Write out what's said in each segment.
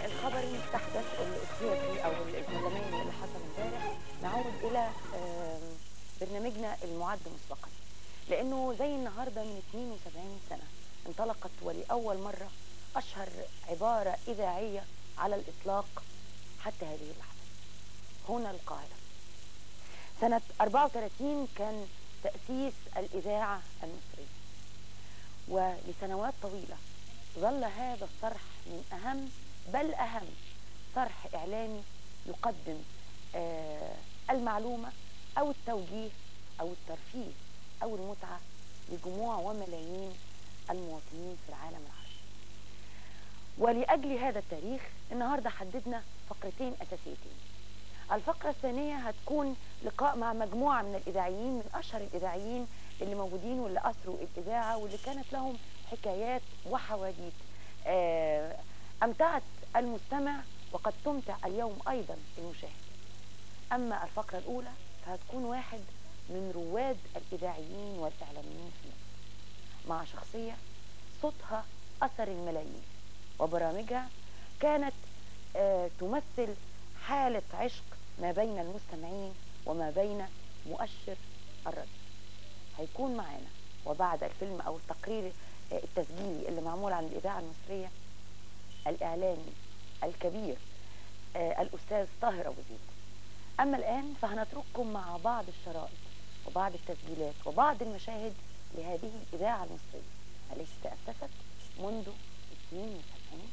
الخبر المستحدث السياسي او البرلماني اللي حصل امبارح نعود الى آم، برنامجنا المعد مسبقا لانه زي النهارده من 72 سنه انطلقت ولاول مره اشهر عباره اذاعيه على الاطلاق حتى هذه اللحظه هنا القاهره سنه 34 كان تاسيس الاذاعه المصريه ولسنوات طويله ظل هذا الصرح من أهم بل أهم صرح إعلامي يقدم آه المعلومة أو التوجيه أو الترفيه أو المتعة لجموع وملايين المواطنين في العالم العربي ولأجل هذا التاريخ النهاردة حددنا فقرتين أساسيتين الفقرة الثانية هتكون لقاء مع مجموعة من الإذاعيين من أشهر الإذاعيين اللي موجودين واللي أسروا الإذاعة واللي كانت لهم حكايات وحواديت آه، أمتعت المستمع وقد تمتع اليوم أيضا المشاهد أما الفقرة الأولى فهتكون واحد من رواد الإذاعيين والإعلاميين في مصر مع شخصية صوتها أثر الملايين وبرامجها كانت آه، تمثل حالة عشق ما بين المستمعين وما بين مؤشر الراديو هيكون معانا وبعد الفيلم او التقرير آه، التسجيلي اللي معمول عن الاذاعه المصريه الاعلامي الكبير آه، الاستاذ طاهر ابو زيد اما الان فهنترككم مع بعض الشرائط وبعض التسجيلات وبعض المشاهد لهذه الاذاعه المصريه التي تاسست منذ 72 سنه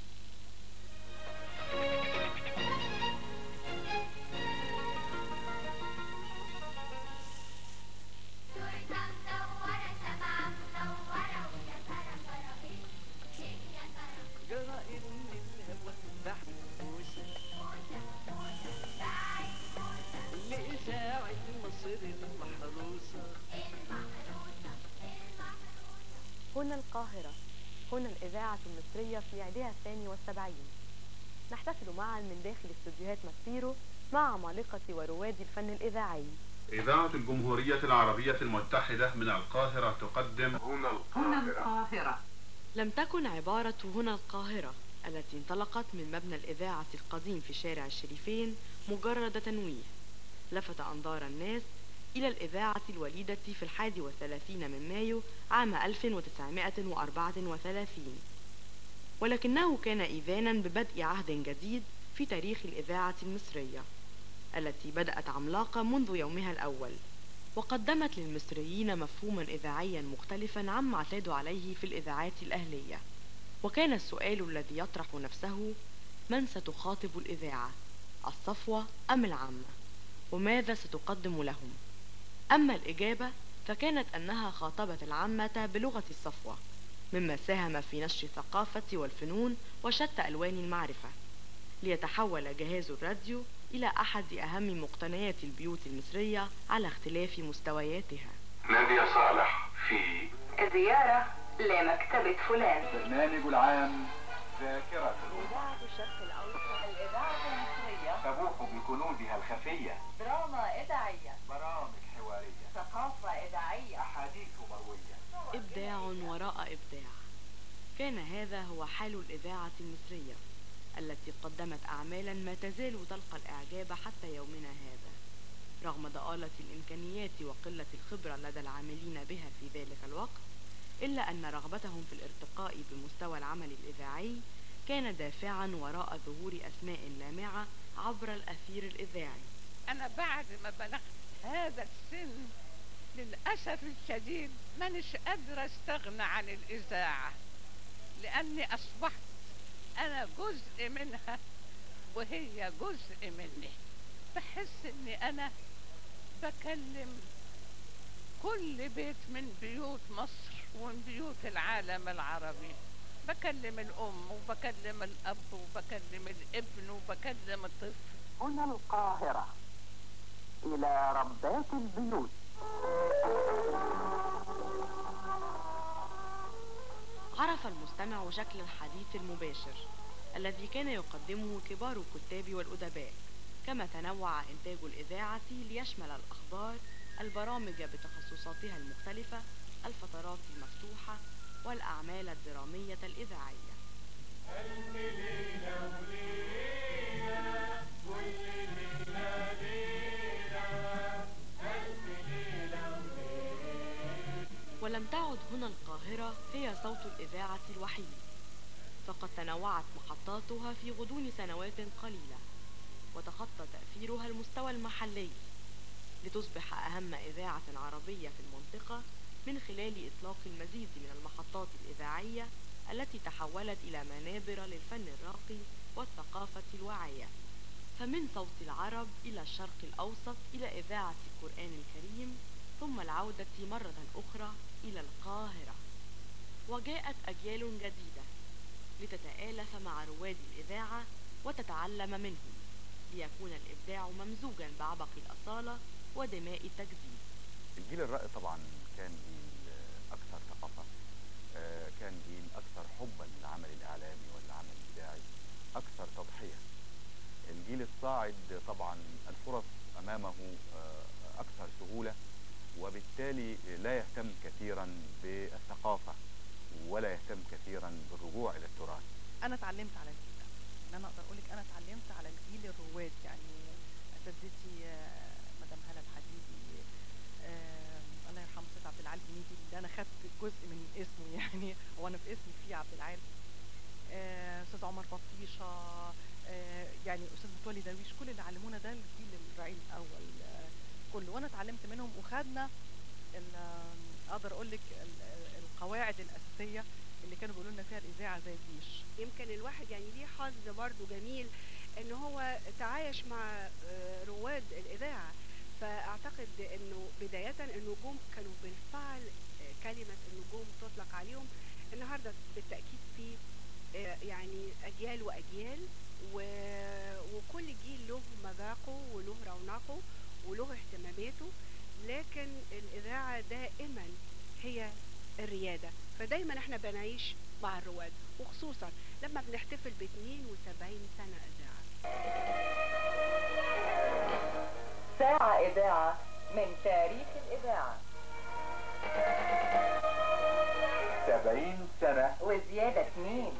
تورته منورة سبعة منورة ويا ترى ترى ايه ايه يا ترى جرائم الهوى محبوس موسى موسى بعيد موسى لإذاعة مصر المحروسة المحروسة المحروسة هنا القاهرة هنا الإذاعة المصرية في عيدها الثاني والسبعين نحتفل معا من داخل استوديوهات ماسبيرو مع عمالقة ورواد الفن الإذاعي إذاعة الجمهورية العربية المتحدة من القاهرة تقدم هنا هنا القاهرة القاهرة لم تكن عبارة هنا القاهرة التي انطلقت من مبنى الإذاعة القديم في شارع الشريفين مجرد تنويه لفت أنظار الناس إلى الإذاعة الوليدة في الحادي والثلاثين من مايو عام 1934 ولكنه كان إذانا ببدء عهد جديد في تاريخ الإذاعة المصرية التي بدأت عملاقة منذ يومها الأول وقدمت للمصريين مفهوما إذاعيا مختلفا عما اعتادوا عليه في الإذاعات الأهلية وكان السؤال الذي يطرح نفسه من ستخاطب الإذاعة الصفوة أم العامة وماذا ستقدم لهم أما الإجابة فكانت أنها خاطبت العامة بلغة الصفوة مما ساهم في نشر الثقافة والفنون وشتى ألوان المعرفة ليتحول جهاز الراديو إلى أحد أهم مقتنيات البيوت المصرية على اختلاف مستوياتها نادية صالح في زيارة لمكتبة فلان برنامج العام ذاكرة إذاعة الشرق الأوسط الإذاعة المصرية تبوح بكنوزها الخفية دراما إذاعية برامج حوارية ثقافة إذاعية أحاديث مروية إبداع وراء إبداع كان هذا هو حال الإذاعة المصرية التي قدمت أعمالا ما تزال تلقى الإعجاب حتى يومنا هذا رغم ضآلة الإمكانيات وقلة الخبرة لدى العاملين بها في ذلك الوقت إلا أن رغبتهم في الارتقاء بمستوى العمل الإذاعي كان دافعا وراء ظهور أسماء لامعة عبر الأثير الإذاعي أنا بعد ما بلغت هذا السن للأسف الشديد مانيش قادرة استغنى عن الإذاعة لأني أصبحت أنا جزء منها وهي جزء مني بحس إني أنا بكلم كل بيت من بيوت مصر ومن بيوت العالم العربي بكلم الأم وبكلم الأب وبكلم الابن وبكلم الطفل هنا القاهرة إلى ربات البيوت عرف المستمع شكل الحديث المباشر الذي كان يقدمه كبار الكتاب والأدباء كما تنوع إنتاج الإذاعة ليشمل الأخبار البرامج بتخصصاتها المختلفة الفترات المفتوحة والأعمال الدرامية الإذاعية تعد هنا القاهرة هي صوت الإذاعة الوحيد فقد تنوعت محطاتها في غضون سنوات قليلة وتخطى تأثيرها المستوى المحلي لتصبح أهم إذاعة عربية في المنطقة من خلال إطلاق المزيد من المحطات الإذاعية التي تحولت إلى منابر للفن الراقي والثقافة الواعية فمن صوت العرب إلى الشرق الأوسط إلى إذاعة القرآن الكريم ثم العودة مرة أخرى إلى القاهرة وجاءت أجيال جديدة لتتآلف مع رواد الإذاعة وتتعلم منهم ليكون الإبداع ممزوجا بعبق الأصالة ودماء التجديد الجيل الرائد طبعا كان جيل آه، اكثر ثقافه آه، كان جيل اكثر حبا للعمل الاعلامي والعمل الاذاعي اكثر تضحيه الجيل الصاعد طبعا الفرص امامه آه، اكثر سهوله وبالتالي لا يهتم كثيرا بالثقافه ولا يهتم كثيرا بالرجوع الى التراث انا اتعلمت على الجيل ده ان انا اقدر اقول لك انا اتعلمت على الجيل الرواد يعني اساتذتي آه، مدام هلا الحديدي آه، الله يرحمه استاذ عبد العال بنيدي اللي انا خدت جزء من اسمه يعني هو انا في اسمي فيه عبد العال آه، استاذ عمر بطيشه آه، يعني استاذ متولي درويش كل اللي علمونا ده الجيل الرعيل الاول آه، كله وانا اتعلمت منهم وخدنا ال- آه، اقدر اقول لك ال- القواعد الاساسيه اللي كانوا بيقولوا لنا فيها الاذاعه زي الجيش يمكن الواحد يعني ليه حظ برضه جميل ان هو تعايش مع آه، رواد الاذاعه فاعتقد انه بدايه النجوم كانوا بالفعل آه، كلمه النجوم تطلق عليهم النهارده بالتاكيد في آه، يعني اجيال واجيال و- وكل جيل له مذاقه وله رونقه وله اهتماماته لكن الاذاعه دائما هي الرياده فدايما احنا بنعيش مع الرواد وخصوصا لما بنحتفل ب 72 سنه اذاعه ساعة إذاعة من تاريخ الإذاعة سبعين سنة وزيادة اتنين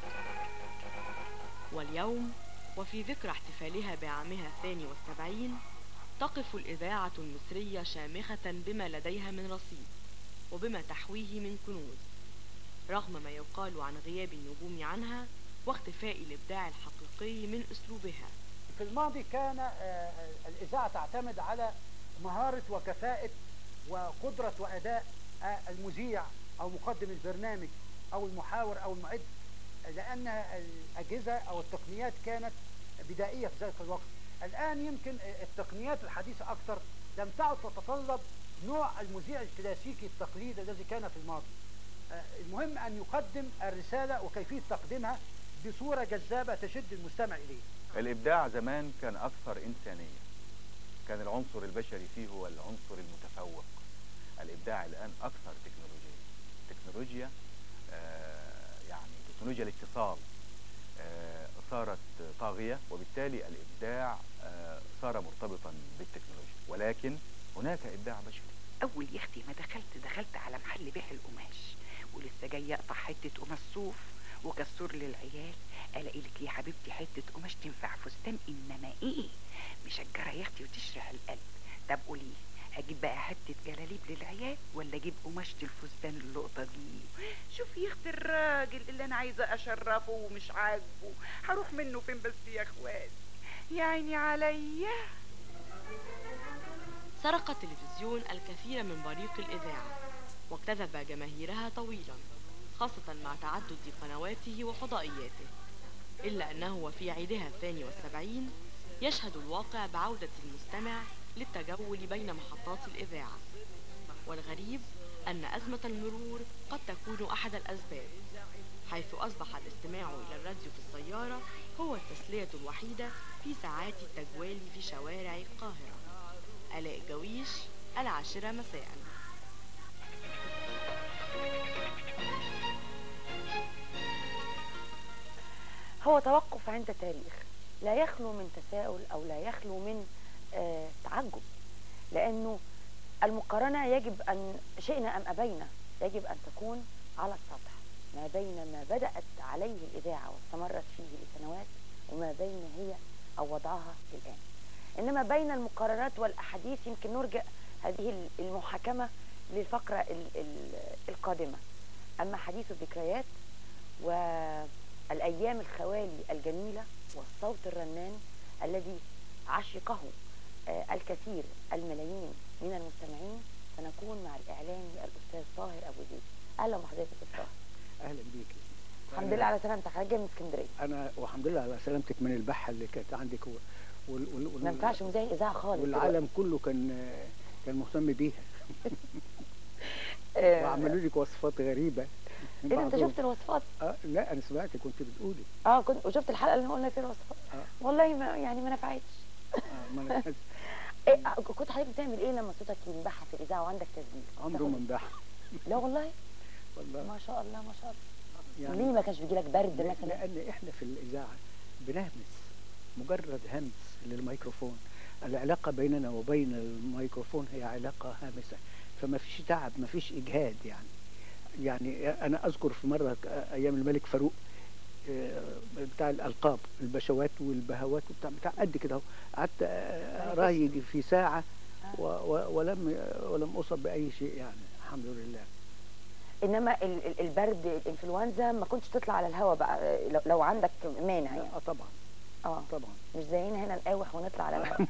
واليوم وفي ذكرى احتفالها بعامها الثاني والسبعين تقف الإذاعة المصرية شامخة بما لديها من رصيد وبما تحويه من كنوز رغم ما يقال عن غياب النجوم عنها واختفاء الإبداع الحقيقي من أسلوبها في الماضي كان آه، الإذاعة تعتمد على مهارة وكفاءة وقدرة وأداء آه، المذيع أو مقدم البرنامج أو المحاور أو المعد لأن الأجهزة أو التقنيات كانت بدائية في ذلك الوقت الآن يمكن التقنيات الحديثة أكثر لم تعد تتطلب نوع المذيع الكلاسيكي التقليدي الذي كان في الماضي آه، المهم أن يقدم الرسالة وكيفية تقديمها بصورة جذابة تشد المستمع إليه الابداع زمان كان اكثر انسانيه كان العنصر البشري فيه هو العنصر المتفوق الابداع الان اكثر تكنولوجيا تكنولوجيا آه يعني تكنولوجيا الاتصال آه صارت طاغيه وبالتالي الابداع آه صار مرتبطا بالتكنولوجيا ولكن هناك ابداع بشري اول يا اختي ما دخلت دخلت على محل بيع القماش ولسه جاي اقطع حته قماش صوف وكسور للعيال الاقي لك يا حبيبتي حته قماش تنفع فستان انما ايه مشجره يا اختي وتشرح القلب طب قولي اجيب بقى حته جلاليب للعيال ولا اجيب قماشه الفستان اللقطه دي شوفي يا اختي الراجل اللي انا عايزه اشرفه ومش عاجبه هروح منه فين بس يا اخوات يا عيني عليا سرق التلفزيون الكثير من بريق الإذاعة واجتذب جماهيرها طويلا خاصة مع تعدد قنواته وفضائياته إلا أنه وفي عيدها الثاني والسبعين يشهد الواقع بعودة المستمع للتجول بين محطات الإذاعة والغريب أن أزمة المرور قد تكون أحد الأسباب حيث أصبح الاستماع إلى الراديو في السيارة هو التسلية الوحيدة في ساعات التجوال في شوارع القاهرة آلاء جويش العاشرة مساءً هو توقف عند تاريخ لا يخلو من تساؤل او لا يخلو من آه تعجب لانه المقارنه يجب ان شئنا ام ابينا يجب ان تكون على السطح ما بين ما بدات عليه الاذاعه واستمرت فيه لسنوات وما بين هي او وضعها الان انما بين المقارنات والاحاديث يمكن نرجع هذه المحاكمه للفقرة ال- ال- القادمة أما حديث الذكريات والأيام الخوالي الجميلة والصوت الرنان الذي عشقه آه، الكثير الملايين من المستمعين سنكون مع الإعلامي الأستاذ طاهر أبو زيد أهلا بحضرتك يا أستاذ طاهر اهلا بيك الحمد لله على سلامتك حضرتك جاي من اسكندرية انا والحمد لله على سلامتك من البحه اللي كانت عندك و... وال... وال... وال... ما ينفعش مذيع إذاعة خالص والعالم كله كان كان مهتم بيها آه، وعملوا لك وصفات غريبه إيه ده أنت بعضهم. شفت الوصفات؟ اه لا انا سمعت كنت بتقولي اه كنت وشفت الحلقة اللي قلنا فيها الوصفات آه. والله ما يعني ما نفعتش آه ما أنا إيه آه، كنت حضرتك بتعمل ايه لما صوتك ينبح في الاذاعه وعندك تسجيل عمره ما انباح لا والله والله ما شاء الله ما شاء الله يعني ليه ما كانش بيجيلك برد لا- مثلا لان احنا في الاذاعه بنهمس مجرد همس للميكروفون العلاقه بيننا وبين الميكروفون هي علاقه هامسه فما فيش تعب ما فيش اجهاد يعني يعني انا اذكر في مره ك- ايام الملك فاروق آه، بتاع الالقاب البشوات والبهوات وبتاع بتاع قد كده اهو قعدت آه، رايج في ساعه و و ولم ولم اصب باي شيء يعني الحمد لله انما ال- ال- البرد الانفلونزا ما كنتش تطلع على الهواء بقى آه، لو- لو عندك مانع يعني اه طبعا اه طبعا مش زينا هنا نقاوح ونطلع على الهواء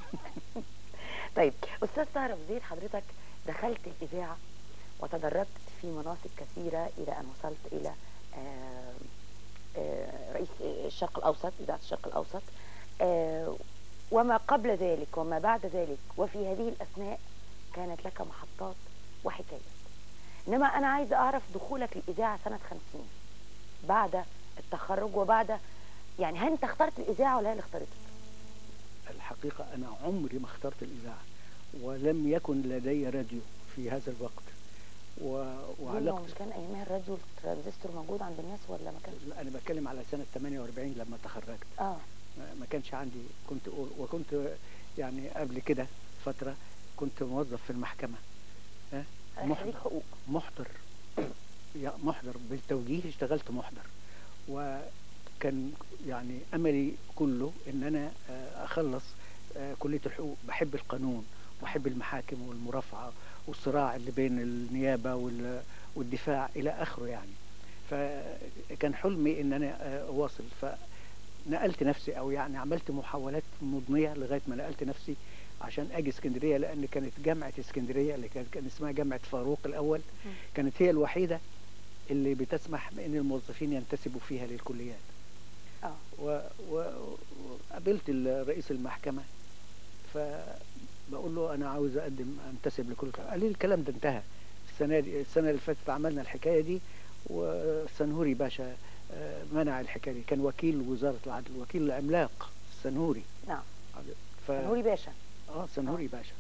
طيب استاذ طاهر ابو زيد حضرتك دخلت الاذاعه وتدرجت في مناصب كثيره الى ان وصلت الى آه، آه، رئيس الشرق الاوسط اذاعه الشرق الاوسط آه، وما قبل ذلك وما بعد ذلك وفي هذه الاثناء كانت لك محطات وحكايات انما انا عايزه اعرف دخولك الاذاعه سنه 50 بعد التخرج وبعد يعني هل انت اخترت الاذاعه ولا هي اللي اختارتك؟ الحقيقة أنا عمري ما اخترت الإذاعة ولم يكن لدي راديو في هذا الوقت و... ليه هو وعلاقتي مش كان ايامها الراديو الترانزستور موجود عند الناس ولا ما كانش؟ لا، أنا بتكلم على سنة 48 لما تخرجت اه ما ما كانش عندي كنت وكنت يعني قبل كده فترة كنت موظف في المحكمة ها خريج حقوق محضر يا محضر بالتوجيه اشتغلت محضر وكان يعني املي كله ان انا آه، اخلص آه، كليه الحقوق بحب القانون وبحب المحاكم والمرافعه والصراع اللي بين النيابه وال- والدفاع الى اخره يعني فكان حلمي ان انا آه، اواصل فنقلت نفسي او يعني عملت محاولات مضنيه لغايه ما نقلت نفسي عشان اجي اسكندريه لان كانت جامعه اسكندريه اللي كانت كان اسمها جامعه فاروق الاول كانت هي الوحيده اللي بتسمح بان الموظفين ينتسبوا فيها للكليات اه و- و- وقابلت ال- رئيس المحكمه فبقول له انا عاوز اقدم انتسب لكل الكلام. قال لي الكلام ده انتهى السنه دي السنه اللي فاتت عملنا الحكايه دي والسنهوري باشا آه، منع الحكايه دي كان وكيل وزاره العدل وكيل عملاق السنهوري نعم ف... نوري باشا اه سنهوري باشا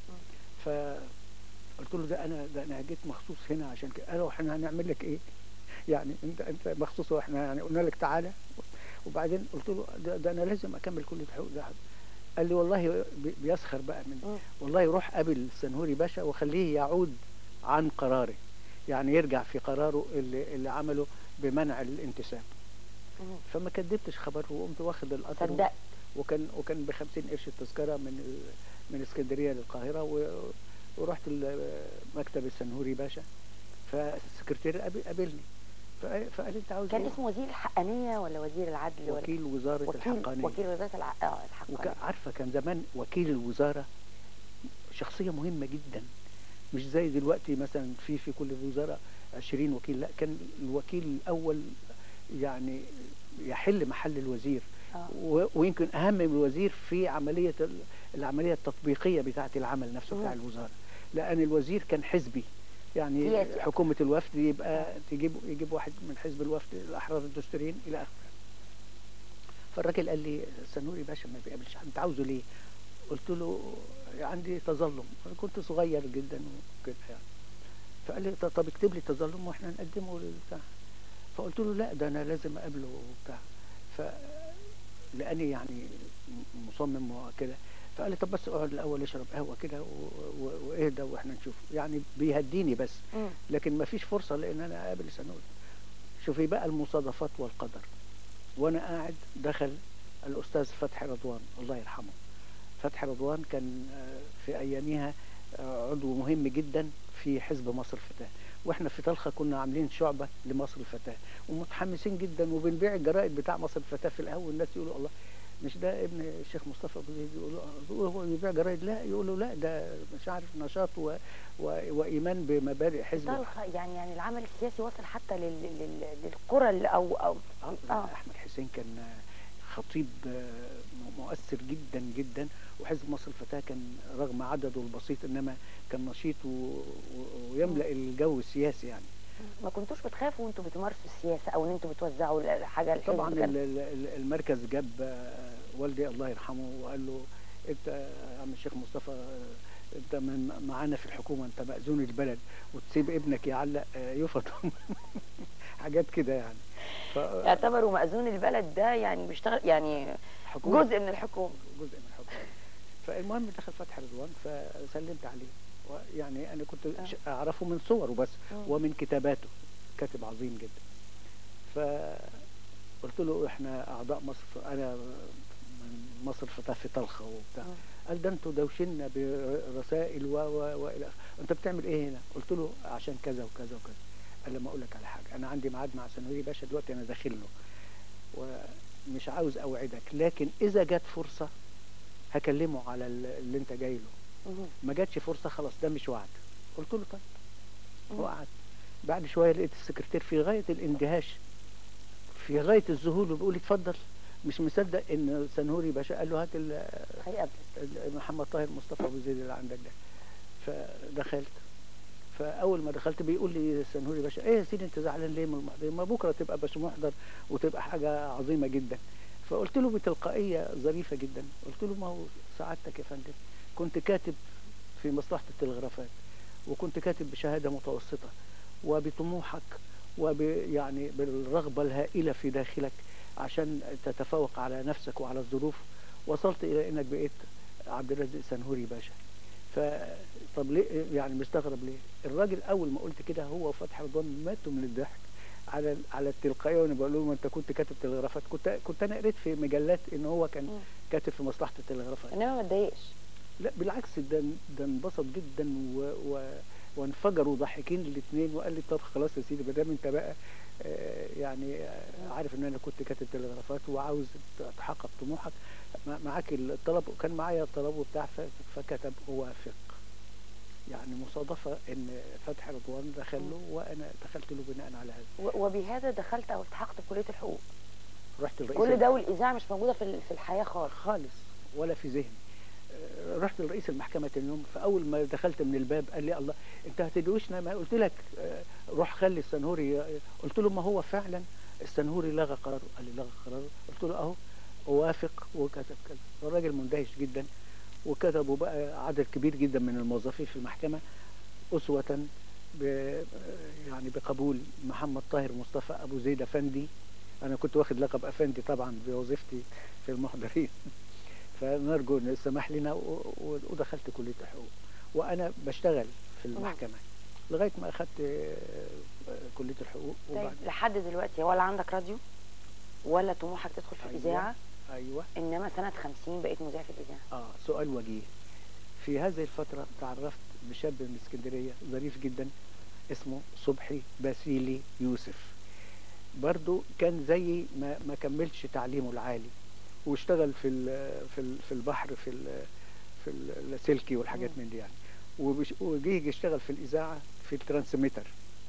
فقلت له ده انا ده انا جيت مخصوص هنا عشان كده قالوا احنا هنعمل لك ايه يعني انت انت مخصوص واحنا يعني قلنا لك تعالى وبعدين قلت له ده, ده انا لازم اكمل كليه حقوق ده قال لي والله بي- بيسخر بقى مني والله روح قابل السنهوري باشا وخليه يعود عن قراره يعني يرجع في قراره اللي, اللي عمله بمنع الانتساب فما كدبتش خبر وقمت واخد القطر و- صدقت. وكان وكان ب 50 قرش التذكره من من اسكندريه للقاهره و- ورحت ال- مكتب السنهوري باشا فالسكرتير قابل- قابلني فقال فقال انت عاوز كان ايه؟ اسمه وزير الحقانيه ولا وزير العدل ولا وكيل وزاره وكيل الحقانيه وكيل وزاره الع... اه الحقانيه وكان عارفه كان زمان وكيل الوزاره شخصيه مهمه جدا مش زي دلوقتي مثلا في في كل وزاره 20 وكيل لا كان الوكيل الاول يعني يحل محل الوزير آه. و- ويمكن اهم من الوزير في عمليه ال- العمليه التطبيقيه بتاعه العمل نفسه بتاع مم. الوزاره لان الوزير كان حزبي يعني سياسي. حكومه الوفد يبقى تجيب يجيب واحد من حزب الوفد الاحرار الدستوريين الى اخره فالراجل قال لي سنوري باشا ما بيقابلش حد انت عاوزه ليه؟ قلت له عندي تظلم انا كنت صغير جدا وكده يعني فقال لي طب اكتب لي تظلم واحنا نقدمه للبتاع فقلت له لا ده انا لازم اقابله وبتاع ف لاني يعني مصمم وكده فقال لي طب بس اقعد الاول اشرب قهوه كده و- و- واهدى واحنا نشوف يعني بيهديني بس مم. لكن ما فيش فرصه لان انا اقابل سنوري شوفي بقى المصادفات والقدر وانا قاعد دخل الاستاذ فتحي رضوان الله يرحمه فتحي رضوان كان آه، في ايامها آه، عضو مهم جدا في حزب مصر الفتاه واحنا في طلخه كنا عاملين شعبه لمصر الفتاه ومتحمسين جدا وبنبيع الجرائد بتاع مصر الفتاه في القهوه الناس يقولوا الله مش ده ابن الشيخ مصطفى ابو زيد يقولوا يقولوا هو بيبيع جرايد لا يقولوا لا ده مش عارف نشاط و... و... وايمان بمبادئ حزب طلخة يعني يعني العمل السياسي وصل حتى لل... لل... للقرى اللي- او او آه. احمد حسين كان خطيب آه، مؤثر جدا جدا وحزب مصر الفتاه كان رغم عدده البسيط انما كان نشيط و... و... ويملا الجو السياسي يعني ما كنتوش بتخافوا وانتوا بتمارسوا السياسه او ان انتوا بتوزعوا الحاجه الحزب طبعا كان- ال- ال- المركز جاب آه، والدي الله يرحمه وقال له انت يا عم الشيخ مصطفى آه، انت من معانا في الحكومه انت مأذون البلد وتسيب ابنك يعلق آه، يفط حاجات كده يعني ف... يعتبروا مأذون البلد ده يعني بيشتغل يعني حكومة. جزء من الحكومه جزء من الحكومه فالمهم دخل فتحي رضوان فسلمت عليه يعني انا كنت ش- اعرفه من صوره بس مم. ومن كتاباته كاتب عظيم جدا فقلت له احنا اعضاء مصر ف- انا من مصر فتاه في طلخه وبتاع قال ده انتوا دوشنا برسائل و و والى آخره. انت بتعمل ايه هنا؟ قلت له عشان كذا وكذا وكذا قال لما اقول لك على حاجه انا عندي ميعاد مع سنوري باشا دلوقتي انا داخل له ومش عاوز اوعدك لكن اذا جت فرصه هكلمه على ال- اللي انت جاي له ما جاتش فرصه خلاص ده مش وعد قلت له طيب وقعد بعد شويه لقيت السكرتير في غايه الاندهاش في غايه الذهول وبيقول لي اتفضل مش مصدق ان سنهوري باشا قال له هات ال- ال- محمد طاهر مصطفى ابو زيد اللي عندك ده فدخلت فاول ما دخلت بيقول لي سنهوري باشا ايه يا سيدي انت زعلان ليه من المحضر ما بكره تبقى باش محضر وتبقى حاجه عظيمه جدا فقلت له بتلقائيه ظريفه جدا قلت له ما هو سعادتك يا فندم كنت كاتب في مصلحه التلغرافات وكنت كاتب بشهاده متوسطه وبطموحك وب يعني بالرغبه الهائله في داخلك عشان تتفوق على نفسك وعلى الظروف وصلت الى انك بقيت عبد الرازق سنهوري باشا ف طب ليه يعني مستغرب ليه؟ الراجل اول ما قلت كده هو وفتحي رضوان ماتوا من الضحك على على التلقائيه وانا بقول لهم انت كنت كاتب تلغرافات كنت كنت انا قريت في مجلات ان هو كان كاتب في مصلحه التلغرافات انما ما اتضايقش لا بالعكس ده ده انبسط جدا و... و... وانفجروا ضاحكين الاثنين وقال لي طب خلاص يا سيدي ما دام انت بقى آه، يعني آه، عارف ان انا كنت كاتب تلغرافات وعاوز تحقق طموحك مع- معاك الطلب وكان معايا الطلب وبتاع ف- فكتب اوافق يعني مصادفه ان فتحي رضوان دخل له وانا دخلت له بناء على هذا و- وبهذا دخلت او التحقت بكليه الحقوق رحت الرئيس كل ده والاذاعه مش موجوده في ال- في الحياه خالص خالص ولا في ذهني آه، رحت لرئيس المحكمة تاني يوم فأول ما دخلت من الباب قال لي الله أنت هتدوشنا ما قلت لك آه، روح خلي السنهوري قلت له ما هو فعلا السنهوري لغى قراره قال لي لغى قراره قلت له أهو أوافق وكتب كذا الراجل مندهش جدا وكتبوا بقى عدد كبير جدا من الموظفين في المحكمة أسوة ب يعني بقبول محمد طاهر مصطفى أبو زيد أفندي أنا كنت واخد لقب أفندي طبعا بوظيفتي في المحضرين فنرجو ان السماح لنا و- و- ودخلت كليه الحقوق وانا بشتغل في المحكمه لغايه ما اخذت آه، آه، كليه الحقوق طيب وبعد لحد دلوقتي ولا عندك راديو ولا طموحك تدخل في أيوة. الاذاعه ايوه انما سنه 50 بقيت مذيع في الاذاعه اه سؤال وجيه في هذه الفتره تعرفت بشاب من اسكندريه ظريف جدا اسمه صبحي باسيلي يوسف برضو كان زي ما ما كملش تعليمه العالي واشتغل في ال- في ال- في البحر في ال- في اللاسلكي والحاجات من دي يعني وبش- وجه يجي يشتغل في الاذاعه في الترانسميتر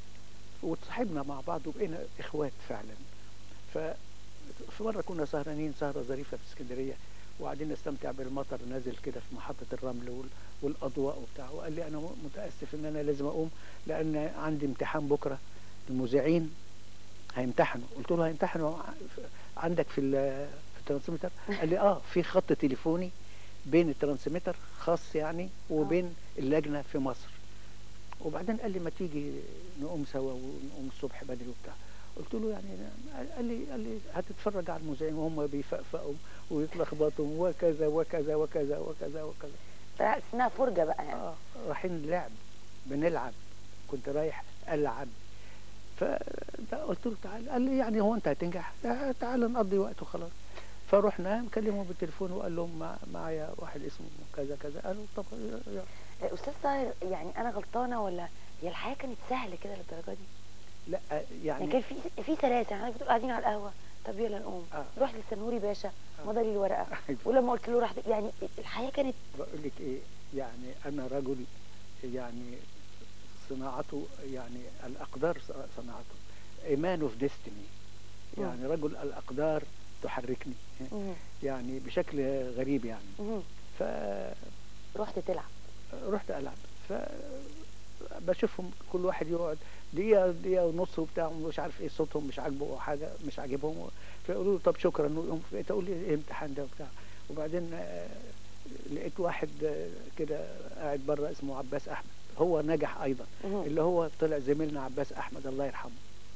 وتصاحبنا مع بعض وبقينا اخوات فعلا ف في مره كنا سهرانين سهره ظريفه في اسكندريه وقاعدين نستمتع بالمطر نازل كده في محطه الرمل وال- والاضواء وبتاع وقال لي انا م- متاسف ان انا لازم اقوم لان عندي امتحان بكره المذيعين هيمتحنوا قلت له هيمتحنوا ع- عندك في ال- في الترانسميتر قال لي اه في خط تليفوني بين الترانسميتر خاص يعني وبين اللجنه في مصر وبعدين قال لي ما تيجي نقوم سوا ونقوم الصبح بدري وبتاع قلت له يعني قال لي قال لي هتتفرج على المذيعين وهم بيفقفقوا ويتلخبطوا وكذا وكذا وكذا وكذا وكذا اسمها فرجه بقى يعني اه رايحين لعب بنلعب كنت رايح العب فقلت له تعال قال لي يعني هو انت هتنجح لا، تعال نقضي وقت وخلاص فرحنا نكلمه بالتليفون وقال لهم مع- معايا واحد اسمه كذا كذا قالوا طب يلا. استاذ طاهر يعني انا غلطانه ولا هي الحياه كانت سهله كده للدرجه دي لا يعني يعني كان في في سلاسه يعني بتقول قاعدين على القهوه طب يلا نقوم آه. روح للسنوري باشا مضى لي الورقه أيوة. ولما قلت له راح يعني الحياه كانت بقول لك ايه يعني انا رجل يعني صناعته يعني الاقدار ص- صناعته ايمان اوف ديستني يعني رجل الاقدار تحركني مم. يعني بشكل غريب يعني مم. فرحت تلعب رحت العب ف بشوفهم كل واحد يقعد دقيقة دقيقة ونص وبتاع ومش عارف ايه صوتهم مش عاجبه او حاجة مش عاجبهم فيقولوا له طب شكرا يقوم تقول لي ايه الامتحان ده وبتاع وبعدين آه، لقيت واحد آه، كده قاعد بره اسمه عباس احمد هو نجح ايضا مم. اللي هو طلع زميلنا عباس احمد الله يرحمه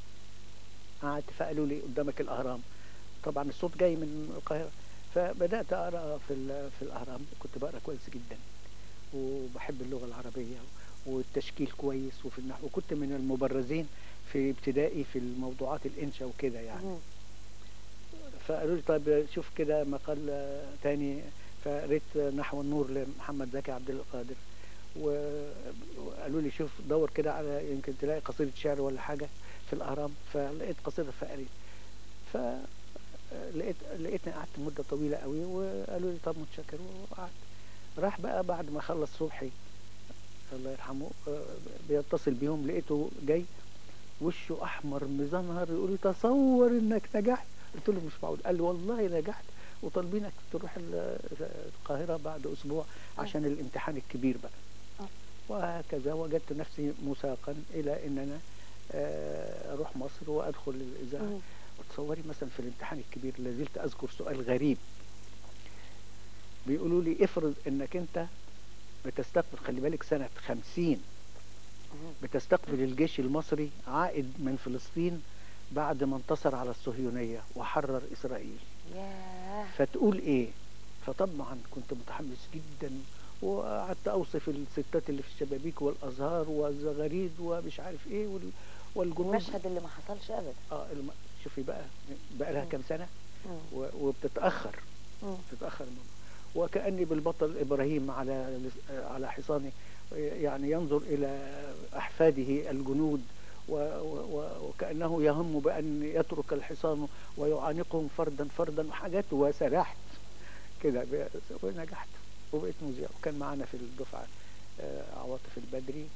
قعدت فقالوا لي قدامك الاهرام طبعا الصوت جاي من القاهره فبدات اقرا في ال- في الاهرام كنت بقرا كويس جدا وبحب اللغه العربيه والتشكيل كويس وفي النحو وكنت من المبرزين في ابتدائي في الموضوعات الانشا وكده يعني مم. فقالوا لي طيب شوف كده مقال آه، تاني فقريت نحو النور لمحمد زكي عبد القادر و- وقالوا لي شوف دور كده على يمكن تلاقي قصيدة شعر ولا حاجة في الأهرام فلقيت قصيدة فقريت ف لقيت لقيتني قعدت مدة طويلة قوي وقالوا لي طب متشكر وقعدت راح بقى بعد ما خلص صبحي الله يرحمه آه، بيتصل بيهم لقيته جاي وشه احمر مزنهر يقول لي تصور انك نجحت قلت له مش معقول قال لي والله نجحت وطالبينك تروح ال- القاهره بعد اسبوع عشان الامتحان الكبير بقى آه. وهكذا وجدت نفسي مساقا الى ان انا آه، اروح مصر وادخل الاذاعه مم. وتصوري مثلا في الامتحان الكبير لازلت اذكر سؤال غريب بيقولوا لي افرض انك انت بتستقبل خلي بالك سنه 50 بتستقبل الجيش المصري عائد من فلسطين بعد ما انتصر على الصهيونيه وحرر اسرائيل ياه فتقول ايه فطبعا كنت متحمس جدا وقعدت اوصف الستات اللي في الشبابيك والازهار والزغاريد ومش عارف ايه وال- والجنود المشهد اللي ما حصلش ابدا اه الم... شوفي بقى بقى لها مم. كام سنه مم. و... وبتتاخر مم. بتتاخر الموضوع. وكاني بالبطل ابراهيم على على حصانه يعني ينظر الى احفاده الجنود و... و... و... وكانه يهم بان يترك الحصان ويعانقهم فردا فردا وحاجات وسرحت كده ب- ونجحت وبقيت مذيع وكان معانا في الدفعه آه، عواطف البدري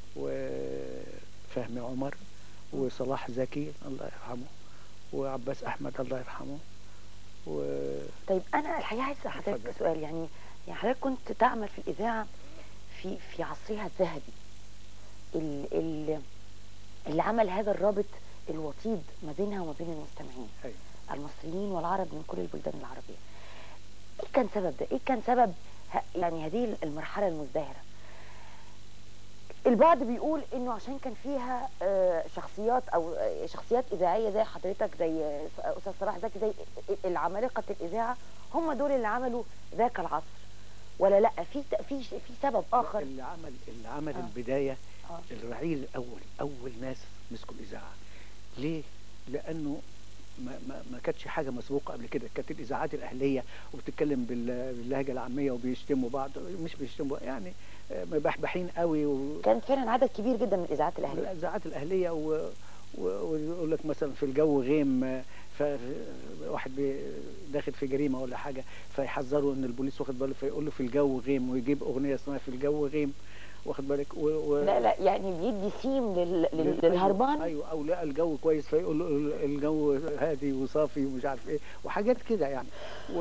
وفهمي عمر وصلاح زكي الله يرحمه وعباس احمد الله يرحمه و طيب انا الحقيقه عايز اسال حضرتك اتفضل. سؤال يعني يعني حضرتك كنت تعمل في الاذاعه في في عصرها الذهبي ال- ال- اللي عمل هذا الرابط الوطيد ما بينها وما بين المستمعين أيوة. المصريين والعرب من كل البلدان العربيه ايه كان سبب ده ايه كان سبب ه- يعني هذه المرحله المزدهره البعض بيقول انه عشان كان فيها آه، شخصيات او آه، شخصيات اذاعيه زي حضرتك زي آه، استاذ صلاح زكي زي العمالقه الاذاعه هم دول اللي عملوا ذاك العصر ولا لا في في في سبب اخر اللي عمل اللي عمل آه. البدايه آه. الرعيل الاول اول ناس مسكوا الاذاعه ليه؟ لانه ما, ما, ما كانتش حاجه مسبوقه قبل كده كانت الاذاعات الاهليه وبتتكلم بال- باللهجه العاميه وبيشتموا بعض مش بيشتموا يعني آه، مبحبحين قوي و... كانت فعلا عدد كبير جدا من الاذاعات الاهليه الاذاعات الاهليه و... و- ويقول لك مثلا في الجو غيم آه، ف واحد بي- داخل في جريمه ولا حاجه فيحذروا ان البوليس واخد باله فيقول له في الجو غيم ويجيب اغنيه اسمها في الجو غيم واخد بالك و... و... لا لا يعني بيدي سيم لل... لل... لل- للهربان ايوه او لقى الجو كويس فيقول له ال- الجو هادي وصافي ومش عارف ايه وحاجات كده يعني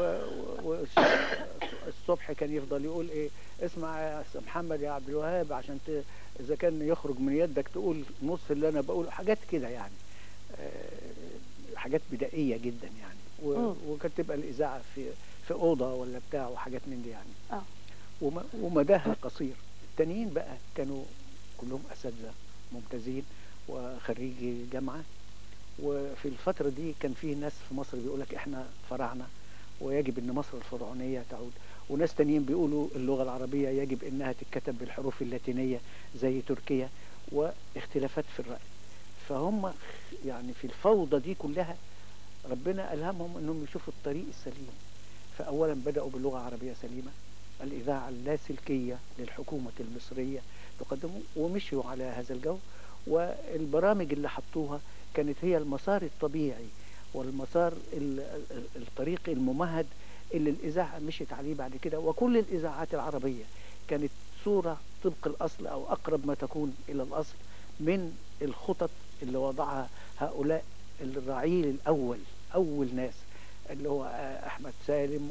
والصبح كان يفضل يقول ايه اسمع يا أستاذ محمد يا عبد الوهاب عشان ت... اذا كان يخرج من يدك تقول نص اللي انا بقوله حاجات كده يعني آه، حاجات بدائيه جدا يعني و... مم. وكانت تبقى الاذاعه في في اوضه ولا بتاع وحاجات من دي يعني اه وم- ومداها قصير التانيين بقى كانوا كلهم اساتذه ممتازين وخريجي جامعه وفي الفتره دي كان في ناس في مصر بيقول لك احنا فراعنه ويجب ان مصر الفرعونيه تعود وناس تانيين بيقولوا اللغه العربيه يجب انها تتكتب بالحروف اللاتينيه زي تركيا واختلافات في الراي فهم يعني في الفوضى دي كلها ربنا الهمهم انهم يشوفوا الطريق السليم فاولا بداوا باللغه عربيه سليمه الإذاعة اللاسلكية للحكومة المصرية تقدمه ومشيوا على هذا الجو والبرامج اللي حطوها كانت هي المسار الطبيعي والمسار ال- ال- الطريق الممهد اللي الإذاعة مشيت عليه بعد كده وكل الإذاعات العربية كانت صورة طبق الأصل أو أقرب ما تكون إلى الأصل من الخطط اللي وضعها هؤلاء الرعيل الأول أول ناس اللي هو آه، أحمد سالم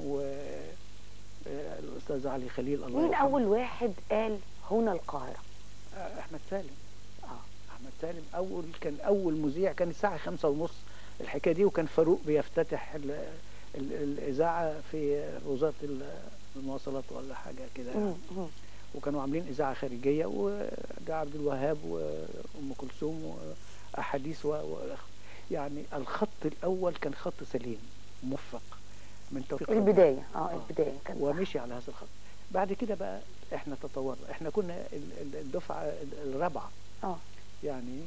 والأستاذ علي خليل الله مين يرحمه. اول واحد قال هنا القاهره آه، احمد سالم اه احمد سالم اول كان اول مذيع كان الساعه خمسة ونص الحكايه دي وكان فاروق بيفتتح ال ال الاذاعه في وزاره ال- المواصلات ولا حاجه كده يعني. مم، مم. وكانوا عاملين اذاعه خارجيه وده عبد الوهاب وام كلثوم واحاديث و... و... يعني الخط الاول كان خط سليم موفق من توفيق ربنا. البدايه اه البدايه كان ومشي على هذا الخط بعد كده بقى احنا تطورنا احنا كنا ال- ال- الدفعه الرابعه اه يعني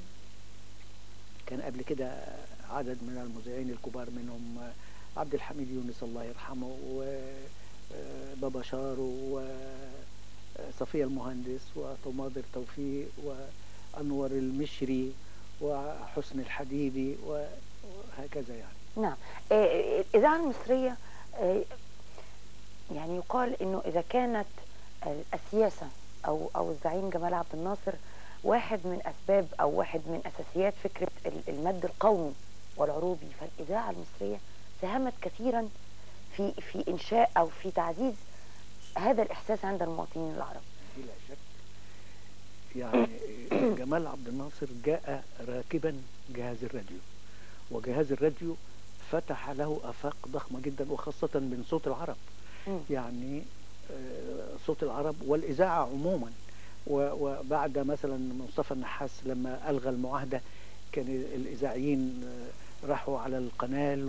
كان قبل كده عدد من المذيعين الكبار منهم عبد الحميد يونس الله يرحمه وبابا شارو وصفية المهندس وطماطر توفيق وأنور المشري وحسن الحديدي وهكذا يعني نعم آه، الإذاعة المصرية آه، يعني يقال إنه إذا كانت آه، السياسة أو أو الزعيم جمال عبد الناصر واحد من أسباب أو واحد من أساسيات فكرة ال- المد القومي والعروبي فالإذاعة المصرية ساهمت كثيرا في في إنشاء أو في تعزيز هذا الإحساس عند المواطنين العرب بلا شك يعني جمال عبد الناصر جاء راكبا جهاز الراديو وجهاز الراديو فتح له آفاق ضخمة جدا وخاصة من صوت العرب مم. يعني آه، صوت العرب والإذاعة عموما و- وبعد مثلا مصطفى النحاس لما ألغى المعاهدة كان الإذاعيين آه، راحوا على القنال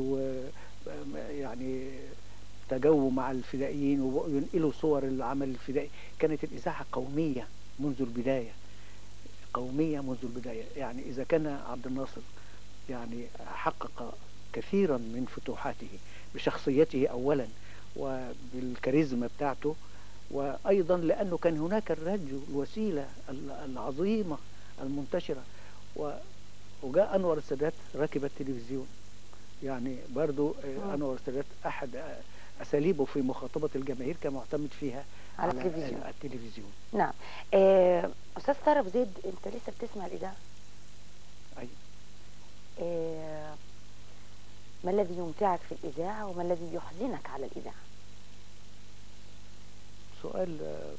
ويعني تجاوبوا مع الفدائيين وبقوا ينقلوا صور العمل الفدائي كانت الإذاعة قومية منذ البداية قومية منذ البداية يعني إذا كان عبد الناصر يعني حقق كثيرا من فتوحاته بشخصيته أولا وبالكاريزما بتاعته وأيضا لأنه كان هناك الراديو الوسيلة ال- العظيمة المنتشرة و- وجاء أنور السادات ركب التلفزيون يعني برضو آه، مم. أنور السادات أحد آه، أساليبه في مخاطبة الجماهير كان معتمد فيها على التلفزيون. التلفزيون نعم آه، أستاذ طارق أبو زيد أنت لسه بتسمع الإذاعة أيوة. آه، ما الذي يمتعك في الإذاعة وما الذي يحزنك على الإذاعة سؤال آه،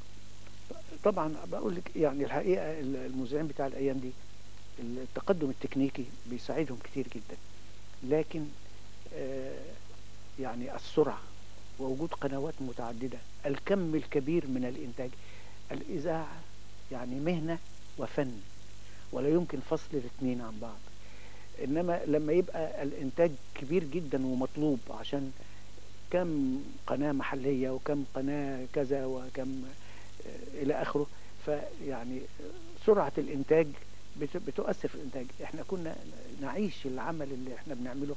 طبعا بقول لك يعني الحقيقه المذيعين بتاع الايام دي التقدم التكنيكي بيساعدهم كتير جدا لكن آه، يعني السرعه ووجود قنوات متعدده الكم الكبير من الانتاج الاذاعه يعني مهنه وفن ولا يمكن فصل الاثنين عن بعض انما لما يبقى الانتاج كبير جدا ومطلوب عشان كم قناة محلية وكم قناة كذا وكم آه، إلى آخره فيعني سرعة الإنتاج بت- بتؤثر في الإنتاج إحنا كنا نعيش العمل اللي إحنا بنعمله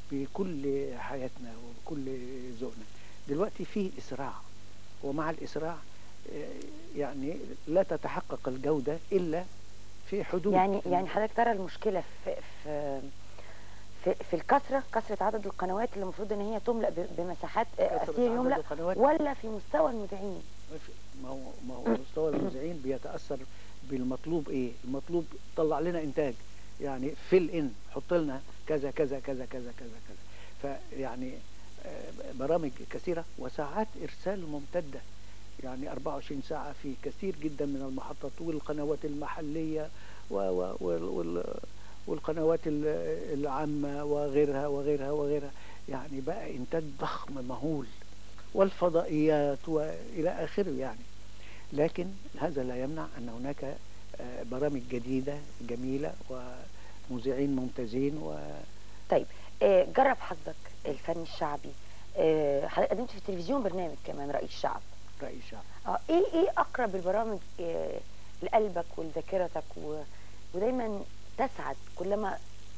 بكل حياتنا وبكل ذوقنا دلوقتي في إسراع ومع الإسراع آه، يعني لا تتحقق الجودة إلا في حدود يعني يعني حضرتك ترى المشكلة في في في, في الكثرة كثرة عدد القنوات اللي المفروض ان هي تملأ ب- بمساحات آه، كثرة أسير عدد يملأ القنوات. ولا في مستوى المذيعين ما هو ما هو مستوى المذيعين بيتاثر بالمطلوب ايه المطلوب طلع لنا انتاج يعني فيل ان حط لنا كذا كذا كذا كذا كذا كذا فيعني آه، برامج كثيره وساعات ارسال ممتده يعني 24 ساعه في كثير جدا من المحطات والقنوات المحليه و و وال وال والقنوات ال- العامه وغيرها وغيرها وغيرها يعني بقى انتاج ضخم مهول والفضائيات والى اخره يعني لكن هذا لا يمنع ان هناك آه، برامج جديده جميله ومذيعين ممتازين و طيب آه، جرب حظك الفن الشعبي آه، حضرتك قدمت في التلفزيون برنامج كمان رأي الشعب رأي الشعب اه ايه ايه اقرب البرامج آه، لقلبك ولذاكرتك و... ودايما تسعد كلما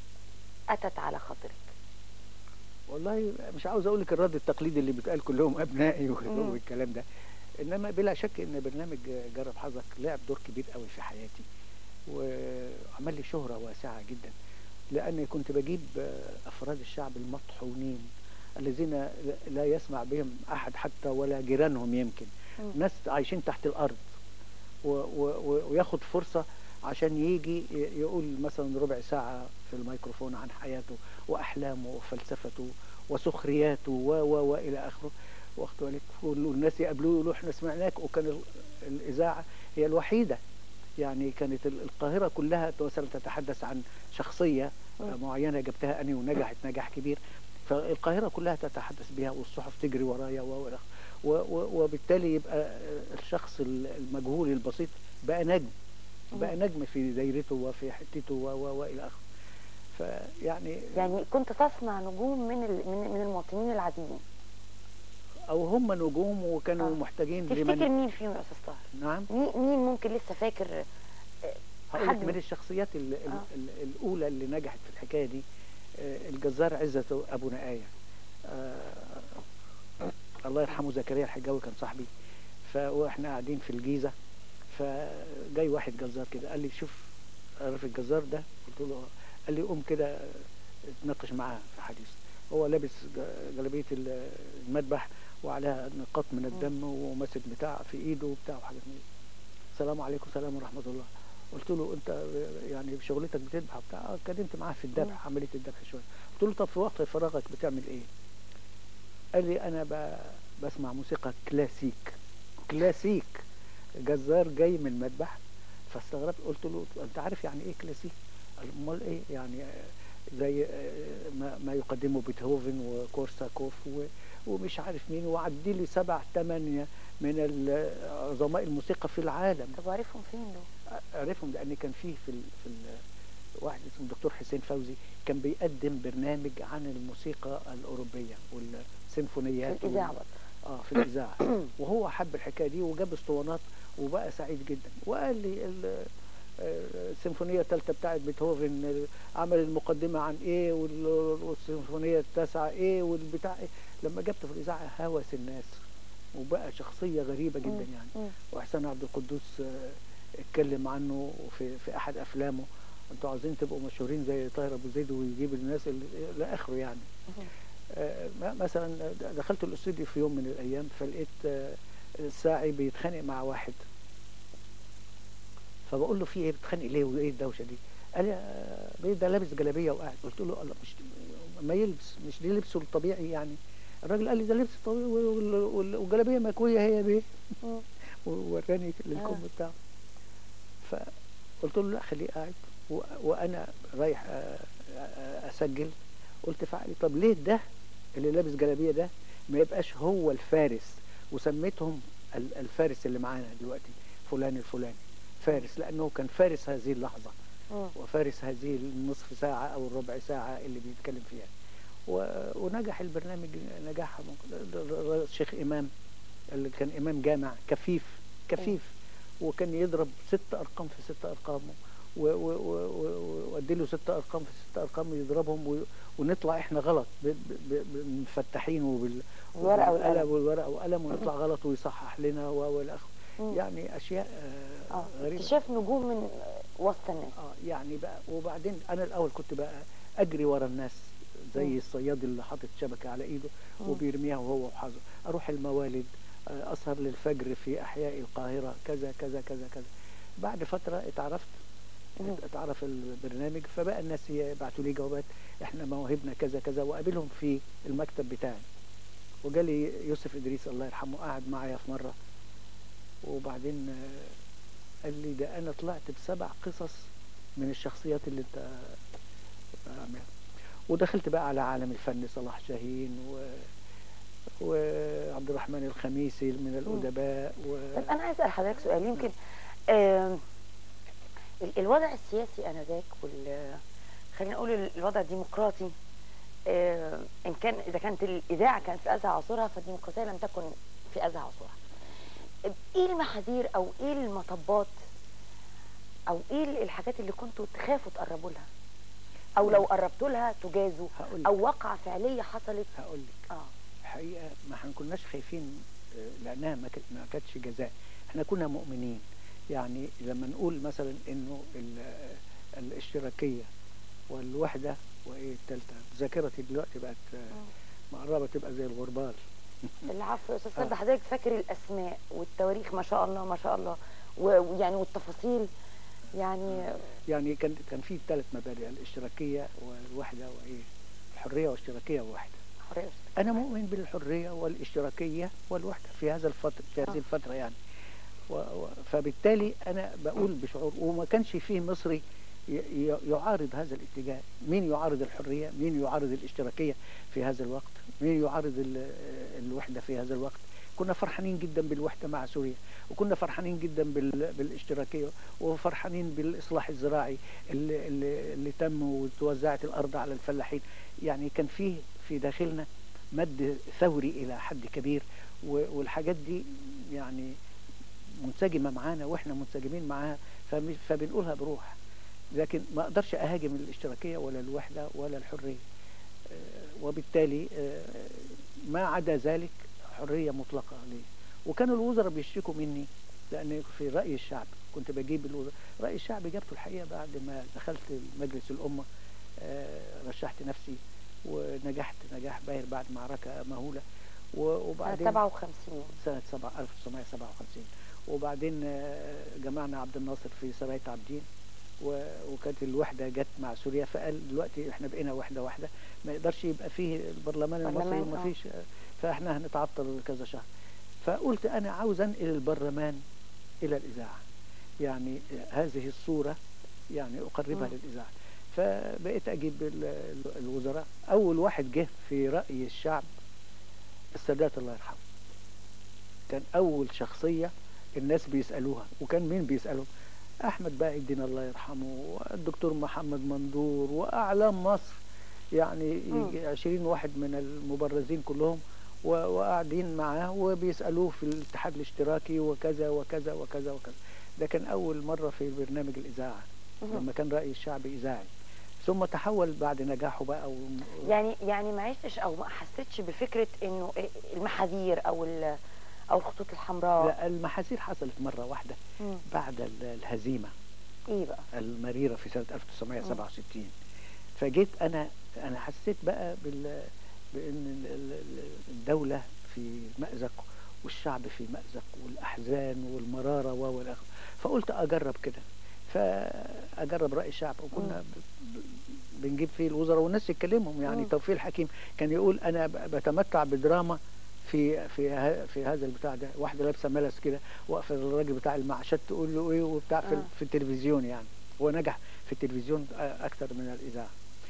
اتت على خاطرك والله مش عاوز اقول لك الرد التقليدي اللي بيتقال كلهم ابنائي مم. والكلام ده انما بلا شك ان برنامج جرب حظك لعب دور كبير قوي في حياتي وعمل لي شهرة واسعة جدا لاني كنت بجيب آه، افراد الشعب المطحونين الذين لا يسمع بهم احد حتى ولا جيرانهم يمكن مم. ناس عايشين تحت الارض و و و وياخد فرصة عشان يجي ي- يقول مثلا ربع ساعة في الميكروفون عن حياته وأحلامه وفلسفته وسخرياته و و وإلى آخره واخد بالك والناس يقابلوه يقولوا احنا سمعناك وكان ال- الإذاعة هي الوحيدة يعني كانت ال- القاهرة كلها مثلا تتحدث عن شخصية مم. معينة جبتها أنا ونجحت نجاح كبير فالقاهرة كلها تتحدث بها والصحف تجري ورايا و- و- و- وبالتالي يبقى الشخص المجهول البسيط بقى نجم بقى نجم في دايرته وفي حتته و- و- والى اخره فيعني يعني كنت تصنع نجوم من ال- من من المواطنين العاديين او هم نجوم وكانوا آه. محتاجين تفتكر مين فيهم يا استاذ طاهر؟ نعم مين مين ممكن لسه فاكر آه، هقول حد لك من الشخصيات ال ال آه. ال الاولى اللي نجحت في الحكايه دي آه، الجزار عزت ابو نقايه آه، الله يرحمه زكريا الحجاوي كان صاحبي ف واحنا قاعدين في الجيزه فجاي واحد جزار كده قال لي شوف عارف الجزار ده قلت له آه. قال لي قوم كده اتناقش معاه في حديث هو لابس ج- جلابيه ال- المذبح وعليها نقاط من الدم وماسك بتاع في ايده وبتاع وحاجات من دي. السلام عليكم السلام ورحمه الله قلت له انت يعني شغلتك بتذبح بتاع آه، اتكلمت معاه في الذبح عمليه الذبح شويه قلت له طب في وقت فراغك بتعمل ايه؟ قال لي انا ب- بسمع موسيقى كلاسيك كلاسيك جزار جاي من المذبح فاستغربت قلت له انت عارف يعني ايه كلاسيك؟ قال امال ايه يعني آه، زي آه، ما, ما يقدمه بيتهوفن وكورساكوف و- ومش عارف مين وعدي لي سبع ثمانية من ال- عظماء الموسيقى في العالم طب عارفهم فين دول؟ عرفهم لان كان فيه في ال في ال واحد اسمه الدكتور حسين فوزي كان بيقدم برنامج عن الموسيقى الاوروبيه والسيمفونيات في الإذاعة وال- برضه. اه في الاذاعه وهو حب الحكايه دي وجاب اسطوانات وبقى سعيد جدا وقال لي ال- آه، السيمفونيه الثالثه بتاعت بيتهوفن آه، عمل المقدمه عن ايه وال- والسيمفونيه التاسعه ايه والبتاع ايه لما جبته في الاذاعه هوس الناس وبقى شخصيه غريبه جدا مم. يعني مم. واحسان عبد القدوس آه، اتكلم عنه في في احد افلامه انتوا عاوزين تبقوا مشهورين زي طاهر ابو زيد ويجيب الناس اللي لاخره يعني آه، م- مثلا دخلت الاستوديو في يوم من الايام فلقيت آه، الساعي بيتخانق مع واحد فبقول له في ايه بتخانق ليه وايه الدوشه دي قال لي آه، بيه ده لابس جلابيه وقاعد قلت له الله مش ما يلبس مش دي لبسه الطبيعي يعني الراجل قال لي ده لبس طبيعي وال- وال- والجلابيه مكويه هي بيه ووراني الكم بتاعه فقلت له لا خليه قاعد و- وانا رايح آه، آه، اسجل قلت في عقلي طب ليه ده اللي لابس جلابيه ده ما يبقاش هو الفارس وسميتهم ال- الفارس اللي معانا دلوقتي فلان الفلاني فارس لانه كان فارس هذه اللحظه وفارس هذه النصف ساعه او الربع ساعه اللي بيتكلم فيها و- ونجح البرنامج نجاح الشيخ امام اللي كان امام جامع كفيف كفيف وكان يضرب ست ارقام في ست ارقام و- و- و- و- وادي له ست ارقام في ست ارقام يضربهم و- ونطلع احنا غلط ب- ب- ب- مفتحين وبال الورقة والقلم. والقلم والورقه والقلم ونطلع غلط ويصحح لنا و- والى اخره مم. يعني اشياء آه، اه غريبه اكتشاف نجوم من وسط الناس اه يعني بقى وبعدين انا الاول كنت بقى اجري ورا الناس زي مم. الصياد اللي حاطط شبكه على ايده مم. وبيرميها وهو وحظه اروح الموالد آه، اسهر للفجر في احياء القاهره كذا كذا كذا كذا بعد فتره اتعرفت مم. اتعرف البرنامج فبقى الناس يبعتوا لي جوابات احنا مواهبنا كذا كذا واقابلهم في المكتب بتاعي وجالي يوسف ادريس الله يرحمه قعد معايا في مره وبعدين آه، قال لي ده انا طلعت بسبع قصص من الشخصيات اللي انت عاملها ودخلت بقى على عالم الفن صلاح جاهين و وعبد الرحمن الخميسي من الادباء و... طب انا عايز اسال حضرتك سؤال يمكن آم، ال- الوضع السياسي انذاك وال خلينا نقول ال- الوضع الديمقراطي آم، ان كان اذا كانت الاذاعه كانت في ازهى عصورها فالديمقراطيه لم تكن في ازهى عصورها ايه المحاذير او ايه المطبات او ايه الحاجات اللي كنتوا تخافوا تقربوا لها او لو قربتوا لها تجازوا هقولك. او وقعه فعليه حصلت هقول لك اه الحقيقه ما احنا كناش خايفين آه، لانها ما كانت- ما كانتش جزاء احنا كنا مؤمنين يعني لما نقول مثلا انه ال- آه، الاشتراكيه والوحده وايه الثالثه ذاكرتي دلوقتي بقت آه، مقربه تبقى زي الغربال العفو يا استاذ آه. سيد حضرتك فاكر الاسماء والتواريخ ما شاء الله ما شاء الله و- ويعني والتفاصيل يعني يعني كان كان في ثلاث مبادئ الاشتراكيه والوحده وايه الحريه والاشتراكيه والوحده حريه انا مؤمن بالحريه والاشتراكيه والوحده في هذا الفتره في هذه الفتره يعني و و فبالتالي انا بقول بشعور وما كانش فيه مصري ي- ي- يعارض هذا الاتجاه مين يعارض الحريه مين يعارض الاشتراكيه في هذا الوقت مين يعارض ال- الوحده في هذا الوقت كنا فرحانين جدا بالوحده مع سوريا وكنا فرحانين جدا بال- بالاشتراكيه وفرحانين بالاصلاح الزراعي اللي, اللي, اللي تم وتوزعت الارض على الفلاحين يعني كان فيه في داخلنا مد ثوري الى حد كبير و- والحاجات دي يعني منسجمه معانا واحنا منسجمين معاها فم- فبنقولها بروح لكن ما اقدرش اهاجم الاشتراكيه ولا الوحده ولا الحريه آه، وبالتالي آه، ما عدا ذلك حريه مطلقه ليه وكانوا الوزراء بيشتكوا مني لان في راي الشعب كنت بجيب الوزراء راي الشعب جابته الحقيقه بعد ما دخلت مجلس الامه آه، رشحت نفسي ونجحت نجاح باهر بعد معركه مهوله و- سنه وبعدين 57 سنة سبعة 1957 وبعدين آه، جمعنا عبد الناصر في سراية عابدين و- وكانت الوحدة جت مع سوريا فقال دلوقتي احنا بقينا وحدة واحدة ما يقدرش يبقى فيه البرلمان المصري برلمان، وما آه. فيش آه، فاحنا هنتعطل كذا شهر فقلت انا عاوز انقل البرلمان الى الاذاعة يعني آه، هذه الصورة يعني اقربها مم. للاذاعة فبقيت اجيب ال- ال- الوزراء اول واحد جه في رأي الشعب السادات الله يرحمه كان أول شخصية الناس بيسألوها وكان مين بيسألهم أحمد بقى الدين الله يرحمه والدكتور محمد مندور وأعلام مصر يعني يجي 20 واحد من المبرزين كلهم و- وقاعدين معاه وبيسألوه في الاتحاد الاشتراكي وكذا وكذا وكذا وكذا ده كان أول مرة في برنامج الإذاعة مهم. لما كان رأي الشعب إذاعي ثم تحول بعد نجاحه بقى و... يعني يعني ما عشتش او ما حسيتش بفكره انه المحاذير او ال- او الخطوط الحمراء لا المحاذير حصلت مرة واحدة مم. بعد ال- الهزيمة ايه بقى المريرة في سنة 1967 فجيت أنا أنا حسيت بقى بال بأن ال- ال- ال- الدولة في مأزق والشعب في مأزق والأحزان والمرارة و والى آخره. فقلت أجرب كده فأجرب رأي الشعب وكنا ب- ب- بنجيب فيه الوزراء والناس يتكلمهم يعني مم. توفيق الحكيم كان يقول أنا ب- بتمتع بدراما في في ه- في هذا البتاع ده واحده لابسه ملس كده واقفه الراجل بتاع المعاشات تقول له ايه وبتاع في, آه. في التلفزيون يعني هو نجح في التلفزيون آه، اكثر من الاذاعه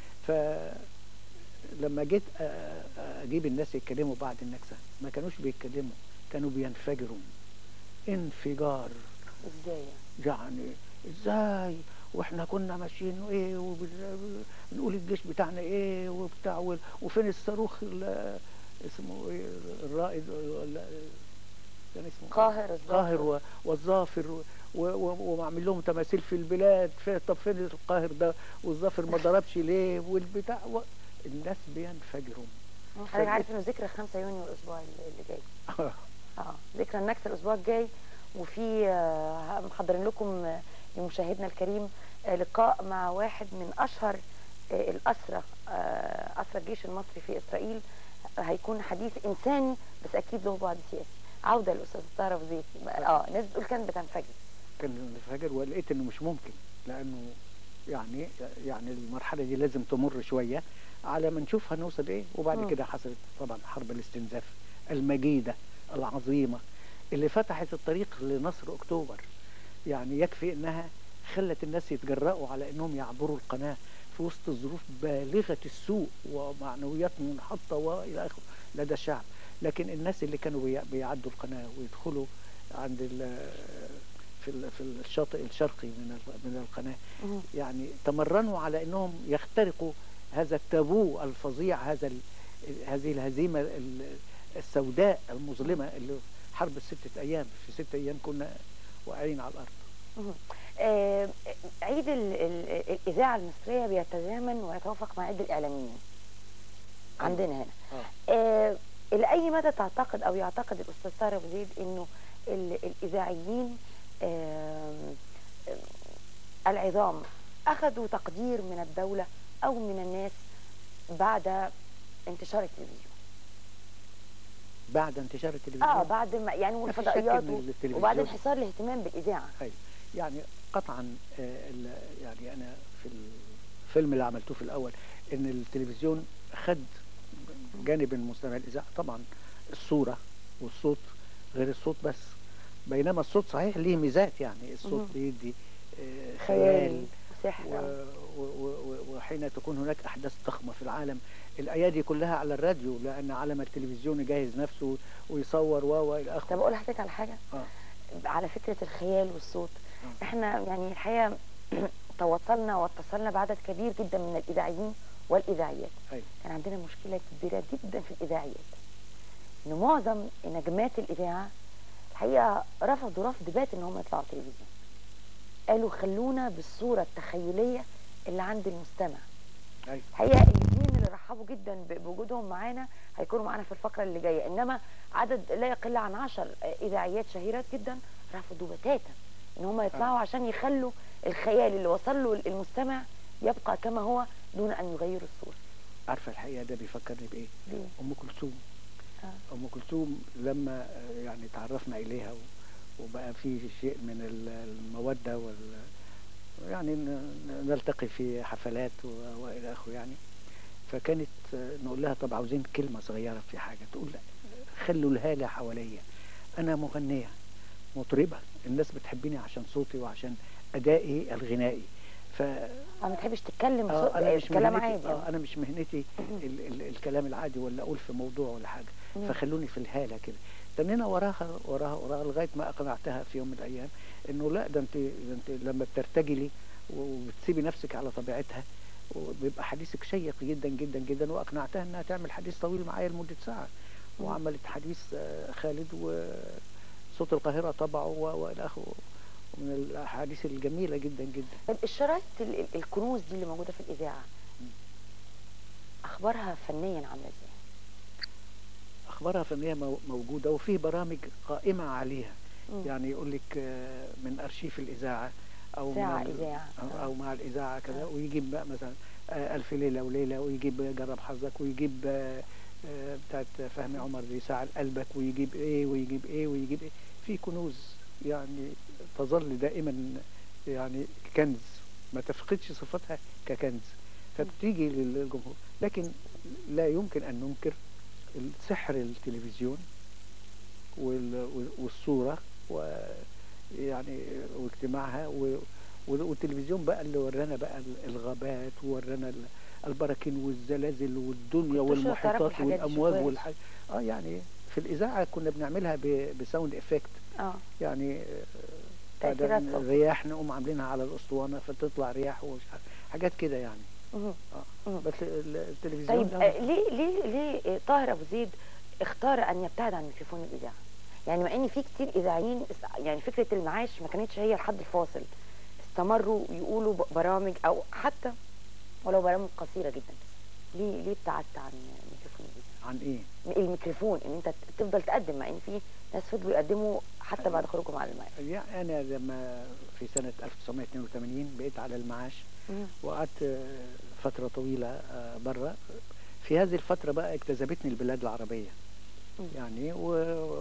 فلما جيت آه، آه، اجيب الناس يتكلموا بعد النكسه ما كانوش بيتكلموا كانوا بينفجروا انفجار ازاي يعني ازاي واحنا كنا ماشيين ايه وبنقول الجيش بتاعنا ايه وبتاع وال- وفين الصاروخ ال- اسمه ايه الرائد ولا كان اسمه إيه؟ قاهر الظافر. قاهر و- والظافر و- و- ومعمل لهم تماثيل في البلاد في طب فين القاهر ده والظافر ما ضربش ليه والبتاع و... الناس بينفجروا حضرتك عارف انه ذكرى 5 يونيو الاسبوع اللي اللي جاي اه ذكرى النكسه الاسبوع الجاي وفي آه، محضرين لكم آه، لمشاهدنا الكريم آه، لقاء مع واحد من اشهر آه، الاسرى آه، اسرى الجيش المصري في اسرائيل آه، هيكون حديث انساني بس اكيد له بعد سياسي عوده للاستاذ طاهر أبو زيد اه الناس بتقول كانت بتنفجر كان انفجر ولقيت انه مش ممكن لانه يعني يعني المرحله دي لازم تمر شويه على ما نشوف هنوصل ايه وبعد مم. كده حصلت طبعا حرب الاستنزاف المجيده العظيمه اللي فتحت الطريق لنصر اكتوبر يعني يكفي انها خلت الناس يتجرأوا على انهم يعبروا القناه في وسط ظروف بالغه السوء ومعنويات منحطه والى اخره لدى الشعب لكن الناس اللي كانوا بي- بيعدوا القناه ويدخلوا عند ال- في ال- في الشاطئ الشرقي من ال- من القناه مم. يعني تمرنوا على انهم يخترقوا هذا التابو الفظيع هذا ال- هذه الهزيمه ال- السوداء المظلمه اللي حرب الستة ايام في ستة ايام كنا واقعين على الارض مهم. آه، عيد ال- ال- الإذاعة المصرية بيتزامن ويتوافق مع عيد الإعلاميين عندنا هنا آه. آه، الى اي مدى تعتقد او يعتقد الاستاذ طاهر ابو زيد انه ال- الاذاعيين آم، آم، العظام اخذوا تقدير من الدوله او من الناس بعد انتشار التلفزيون بعد انتشار التلفزيون اه بعد ما يعني ما فيش شك والفضائيات إن و- التلفزيون- وبعد انحصار الاهتمام بالاذاعه أيوة. يعني قطعا آه، ال- يعني انا في الفيلم اللي عملته في الاول ان التلفزيون خد جانب من مستمع الاذاعه طبعا الصوره والصوت غير الصوت بس بينما الصوت صحيح ليه ميزات يعني الصوت مهم. بيدي آه، خيال خيال وسحر و- آه. و- و- و- وحين تكون هناك احداث ضخمه في العالم الايادي كلها على الراديو لان عالم التلفزيون يجهز نفسه ويصور و و الى اخره طب اقول لحضرتك على حاجه آه. على فكره الخيال والصوت احنا يعني الحقيقه تواصلنا واتصلنا بعدد كبير جدا من الاذاعيين والاذاعيات أيوة. كان عندنا مشكله كبيره جدا في الاذاعيات ان معظم نجمات الاذاعه الحقيقه رفضوا رفض بات ان هم يطلعوا تلفزيون قالوا خلونا بالصوره التخيليه اللي عند المستمع أيوة. الحقيقه الاثنين اللي رحبوا جدا ب- بوجودهم معانا هيكونوا معانا في الفقره اللي جايه انما عدد لا يقل عن عشر اذاعيات شهيرات جدا رفضوا بتاتا ان هم يطلعوا عشان يخلوا الخيال اللي وصل له المستمع يبقى كما هو دون ان يغيروا الصوره عارفه الحقيقه ده بيفكرني بايه ليه؟ ام كلثوم آه. ام كلثوم لما آه، يعني تعرفنا اليها و- وبقى في شيء من ال- الموده وال يعني ن- نلتقي في حفلات و- والى اخره يعني فكانت آه، نقول لها طب عاوزين كلمه صغيره في حاجه تقول لا خلوا الهاله حواليا انا مغنيه مطربه الناس بتحبني عشان صوتي وعشان ادائي الغنائي ف ما بتحبش تتكلم آه صوت انا مش كلام مهنتي عادي آه انا مش مهنتي ال ال الكلام العادي ولا اقول في موضوع ولا حاجه مم. فخلوني في الهاله كده تنينا وراها وراها وراها لغايه ما اقنعتها في يوم من الايام انه لا ده انت ده انت لما بترتجلي وبتسيبي نفسك على طبيعتها وبيبقى حديثك شيق جدا جدا جدا واقنعتها انها تعمل حديث طويل معايا لمده ساعه وعملت حديث آه، خالد وصوت القاهره طبعه و- والى اخره من الاحاديث الجميله جدا جدا طب الشرايط ال- ال- الكنوز دي اللي موجوده في الاذاعه اخبارها فنيا عامله ازاي؟ اخبارها فنيه مو- موجوده وفي برامج قائمه عليها مم. يعني يقول لك آه، من ارشيف الاذاعه او ساعة من ال- إذاعة. أو- او مع الاذاعه كذا ويجيب بقى مثلا آه، الف ليله وليله ويجيب جرب حظك ويجيب آه، آه، بتاعت فهمي عمر دي ساعه قلبك ويجيب ايه ويجيب ايه ويجيب ايه في كنوز يعني تظل دائما يعني كنز ما تفقدش صفتها ككنز فبتيجي للجمهور لكن لا يمكن ان ننكر سحر التلفزيون وال- وال- والصورة ويعني واجتماعها و- وال- والتلفزيون بقى اللي ورانا بقى ال- الغابات وورانا ال- البراكين والزلازل والدنيا كنتوش تعرفوا والمحيطات الحاجات دي والامواج شوية؟ والحاجات اه يعني في الاذاعه كنا بنعملها ب- بساوند افكت اه يعني آه، بتاع ده تأثيرات صوتية. رياح نقوم عاملينها على الاسطوانه فتطلع رياح ومش عارف حاجات كده يعني مهم. اه بس ال- التلفزيون طيب ده- آه، ليه ليه ليه آه، طاهر ابو زيد اختار ان يبتعد عن ميكروفون الاذاعه؟ يعني مع ان في كتير اذاعيين است- يعني فكره المعاش ما كانتش هي الحد الفاصل استمروا يقولوا ب- برامج او حتى ولو برامج قصيره جدا ليه ليه ابتعدت عن ميكروفون الاذاعه؟ عن ايه؟ الميكروفون ان انت تفضل تقدم مع ان في ناس فضلوا يقدموا حتى بعد خروجهم على المعاش يعني انا لما في سنه 1982 بقيت على المعاش مم. وقعدت آه، فتره طويله بره في هذه الفتره بقى اجتذبتني البلاد العربيه مم. يعني و...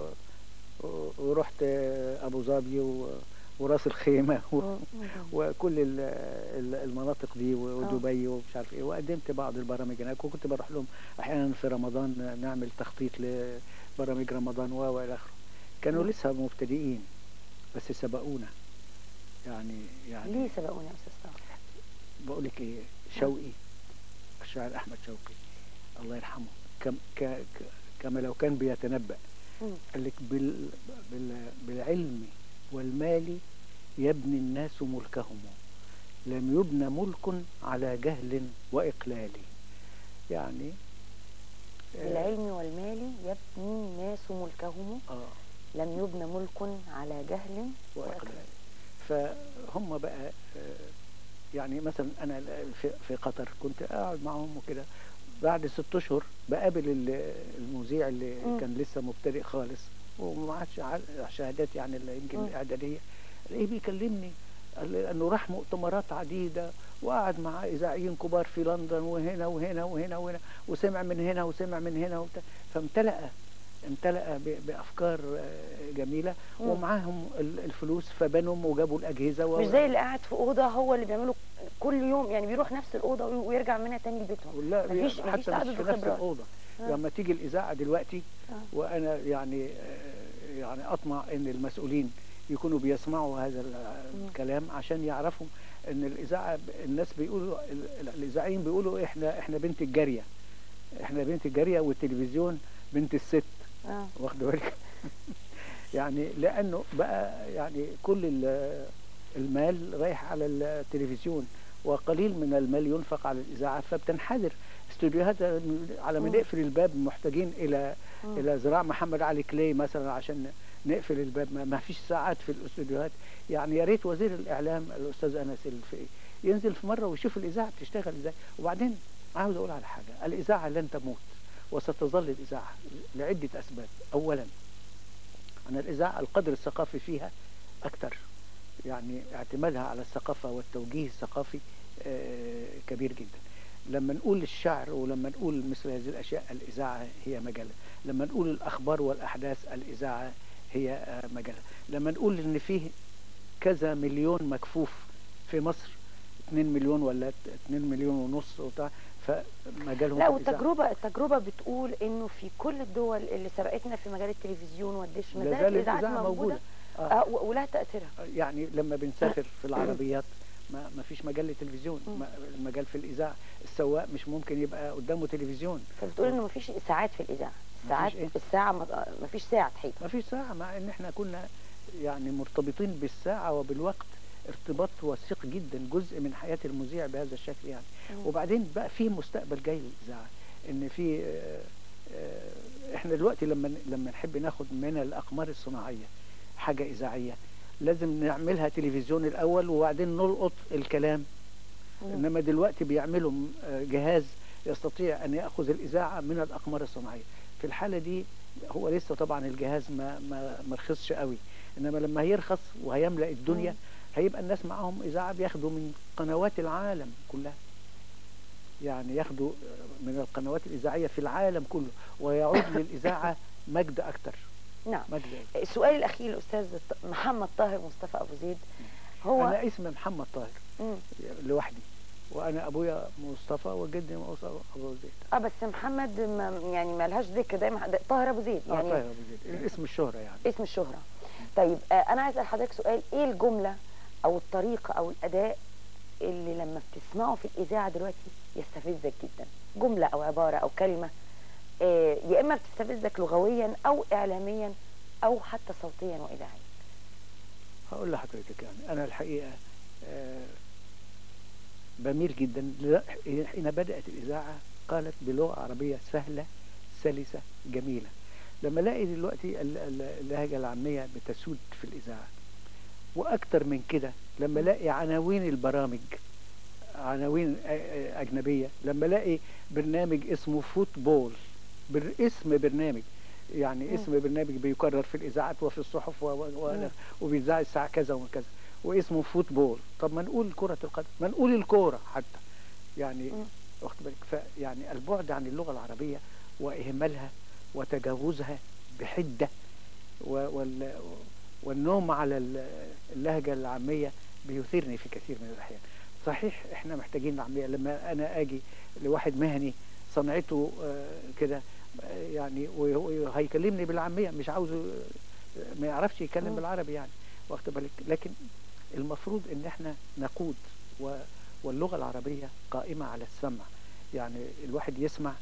و- ورحت آه، ابو ظبي و... وراس الخيمه و... مم. وكل ال- ال- المناطق دي و- آه. ودبي ومش عارف ايه وقدمت بعض البرامج هناك وكنت بروح لهم احيانا في رمضان نعمل تخطيط لبرامج رمضان و والى اخره كانوا مم. لسه مبتدئين بس سبقونا يعني يعني ليه سبقونا يا استاذ طاهر؟ بقول لك ايه شوقي الشاعر احمد شوقي الله يرحمه كم ك ك كما لو كان بيتنبأ مم. قال لك بال بال بالعلم والمال يبني الناس ملكهم لم يبنى ملك على جهل وإقلال يعني آه، بالعلم والمال يبني الناس ملكهم آه لم يبنى ملك على جهل وإقلال فهم بقى آه، يعني مثلا أنا في, في قطر كنت أقعد معهم وكده بعد ست اشهر بقابل ال- المذيع اللي مم. كان لسه مبتدئ خالص وما عادش عال- شهادات يعني اللي يمكن مم. الاعداديه الاقيه بيكلمني قال لي انه راح مؤتمرات عديده وقعد مع اذاعيين كبار في لندن وهنا وهنا وهنا وهنا وسمع من هنا وسمع من هنا وبتاع فامتلأ امتلأ ب- بافكار آه، جميله مم. ومعاهم ال- الفلوس فبنوا وجابوا الاجهزه و- مش زي اللي قاعد في اوضه هو اللي بيعمله كل يوم يعني بيروح نفس الاوضه وي- ويرجع منها تاني لبيتهم لا مفيش حتى مفيش مش تعدد في نفس الخبرات الأوضة آه. لما تيجي الإذاعة دلوقتي آه. وأنا يعني آه، يعني أطمع إن المسؤولين يكونوا بيسمعوا هذا ال- الكلام عشان يعرفوا إن الإذاعة الناس بيقولوا ال- الإذاعيين بيقولوا إحنا إحنا بنت الجارية إحنا بنت الجارية والتلفزيون بنت الست اه واخد بالك يعني لانه بقى يعني كل ال- المال رايح على التلفزيون وقليل من المال ينفق على الاذاعه فبتنحدر استوديوهات على ما مم. نقفل الباب محتاجين الى مم. الى زراعه محمد علي كلاي مثلا عشان نقفل الباب ما- ما فيش ساعات في الاستوديوهات يعني يا ريت وزير الاعلام الاستاذ انس الفقي ينزل في مره ويشوف الاذاعه بتشتغل ازاي وبعدين عاوز اقول على حاجه الاذاعه لن تموت وستظل الاذاعه لعده اسباب اولا أن الإذاعة القدر الثقافي فيها أكثر يعني اعتمادها على الثقافة والتوجيه الثقافي آه، كبير جدا لما نقول الشعر ولما نقول مثل هذه الأشياء الإذاعة هي مجلة لما نقول الأخبار والأحداث الإذاعة هي آه، مجلة لما نقول إن فيه كذا مليون مكفوف في مصر 2 مليون ولا 2 مليون ونص وبتاع فمجالهم لا في الإذاعة. والتجربه التجربه بتقول انه في كل الدول اللي سبقتنا في مجال التلفزيون والدش ما لا زالت زالت الاذاعات الإذاعة موجوده موجودة. آه. آه. و- ولها تاثيرها يعني لما بنسافر في العربيات ما, ما فيش مجال للتلفزيون ما المجال في الإذاعة السواق مش ممكن يبقى قدامه تلفزيون فبتقول انه مفيش ساعات في الاذاعه ساعات إيه؟ الساعه ما- مفيش ساعه تحيط ما فيش ساعة مع ان احنا كنا يعني مرتبطين بالساعة وبالوقت ارتباط وثيق جدا جزء من حياة المذيع بهذا الشكل يعني مم. وبعدين بقى في مستقبل جاي للإذاعة ان في آه، آه، احنا دلوقتي لما لما نحب ناخد من الأقمار الصناعية حاجة إذاعية لازم نعملها تلفزيون الأول وبعدين نلقط الكلام مم. انما دلوقتي بيعملوا آه، جهاز يستطيع ان ياخذ الاذاعه من الاقمار الصناعيه في الحاله دي هو لسه طبعا الجهاز ما ما ما رخصش قوي انما لما هيرخص وهيملا الدنيا هيبقى الناس معاهم اذاعه بياخدوا من قنوات العالم كلها يعني ياخدوا آه، من القنوات الاذاعيه في العالم كله ويعود للاذاعه مجد اكتر نعم مجد أكتر. السؤال الاخير الاستاذ محمد طاهر مصطفى ابو زيد هو انا اسمي محمد طاهر مم. لوحدي وانا ابويا مصطفى وجدي مصطفى ابو زيد اه بس محمد ما يعني ما لهاش ذكر دايما ده طاهر ابو زيد اه يعني طاهر ابو زيد اسم الشهره يعني اسم الشهرة طيب آه أنا عايز أسأل حضرتك سؤال إيه الجملة أو الطريقة أو الأداء اللي لما بتسمعه في الإذاعة دلوقتي يستفزك جدا جملة أو عبارة أو كلمة آه يا إما بتستفزك لغويا أو إعلاميا أو حتى صوتيا وإذاعيا هقول لحضرتك يعني انا الحقيقه آه، بميل جدا ل- حين بدات الاذاعه قالت بلغه عربيه سهله سلسه جميله لما الاقي دلوقتي ال- ال- اللهجه العاميه بتسود في الاذاعه واكتر من كده لما الاقي عناوين البرامج عناوين أ- أ- اجنبيه لما الاقي برنامج اسمه فوتبول بر- اسم برنامج يعني مم. اسم برنامج بيكرر في الاذاعات وفي الصحف و- و- و- مم. وبيتذاع الساعه كذا وكذا واسمه فوتبول طب ما نقول كره القدم ما نقول الكوره حتى يعني واخد بالك فيعني البعد عن اللغه العربيه واهمالها وتجاوزها بحده و- وال والنوم على ال- اللهجه العاميه بيثيرني في كثير من الاحيان صحيح احنا محتاجين العاميه لما انا اجي لواحد مهني صنعته آه، كده آه، يعني وهو- وهيكلمني بالعاميه مش عاوزه آه، ما يعرفش يتكلم مم. بالعربي يعني واخد بالك لكن المفروض ان احنا نقود و واللغه العربيه قائمه على السمع يعني الواحد يسمع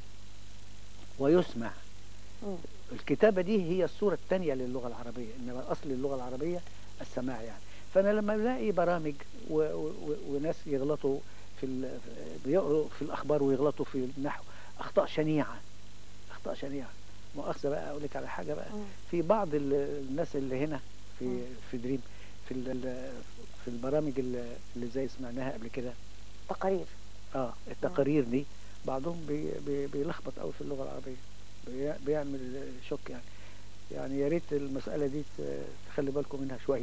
ويسمع مم. الكتابة دي هي الصورة الثانية للغة العربية إنما أصل اللغة العربية السماع يعني فأنا لما بلاقي برامج و... و... وناس يغلطوا في ال... بيقروا في الأخبار ويغلطوا في النحو أخطاء شنيعة أخطاء شنيعة مؤاخذة بقى أقول لك على حاجة بقى مم. في بعض ال- الناس اللي هنا في مم. في دريم في ال... في البرامج اللي اللي زي سمعناها قبل كده تقارير اه التقارير دي بعضهم بي بي بيلخبط قوي في اللغه العربيه بي بيعمل شك يعني يعني يا ريت المساله دي ت- تخلي بالكم منها شويه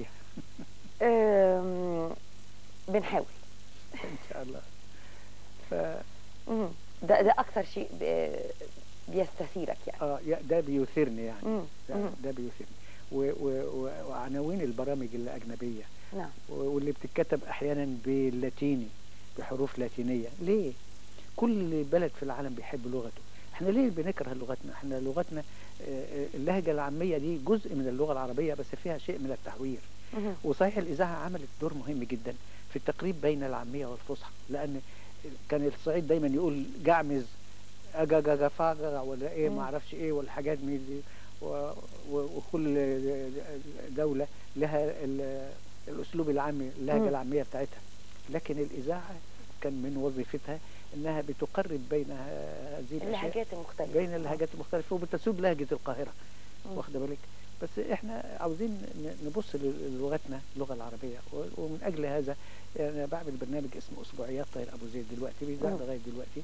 آم، بنحاول ان شاء الله ف مم. ده ده اكثر شيء ب- بيستثيرك يعني اه يا- ده بيثيرني يعني مم. ده, مم. ده بيثيرني و- و- و- وعناوين البرامج الاجنبيه نعم و- واللي بتتكتب احيانا باللاتيني بحروف لاتينيه ليه كل بلد في العالم بيحب لغته احنا ليه بنكره لغتنا احنا لغتنا آه، آه، اللهجه العاميه دي جزء من اللغه العربيه بس فيها شيء من التحوير مهم. وصحيح الاذاعه عملت دور مهم جدا في التقريب بين العاميه والفصحى لان كان الصعيد دايما يقول جعمز اجا جا فاجا ولا ايه مم. ما اعرفش ايه والحاجات دي دي و- و- وكل دوله لها ال- الاسلوب العامي اللهجه مم. العاميه بتاعتها لكن الاذاعه كان من وظيفتها انها بتقرب بين ه- هذه الاشياء اللهجات المختلفه بين اللهجات المختلفه وبتسود لهجه القاهره مم. واخده بالك بس احنا عاوزين ن- نبص ل- للغتنا اللغه العربيه و- ومن اجل هذا يعني انا بعمل برنامج اسمه اسبوعيات طاهر ابو زيد دلوقتي بيذاع مم. لغايه دلوقتي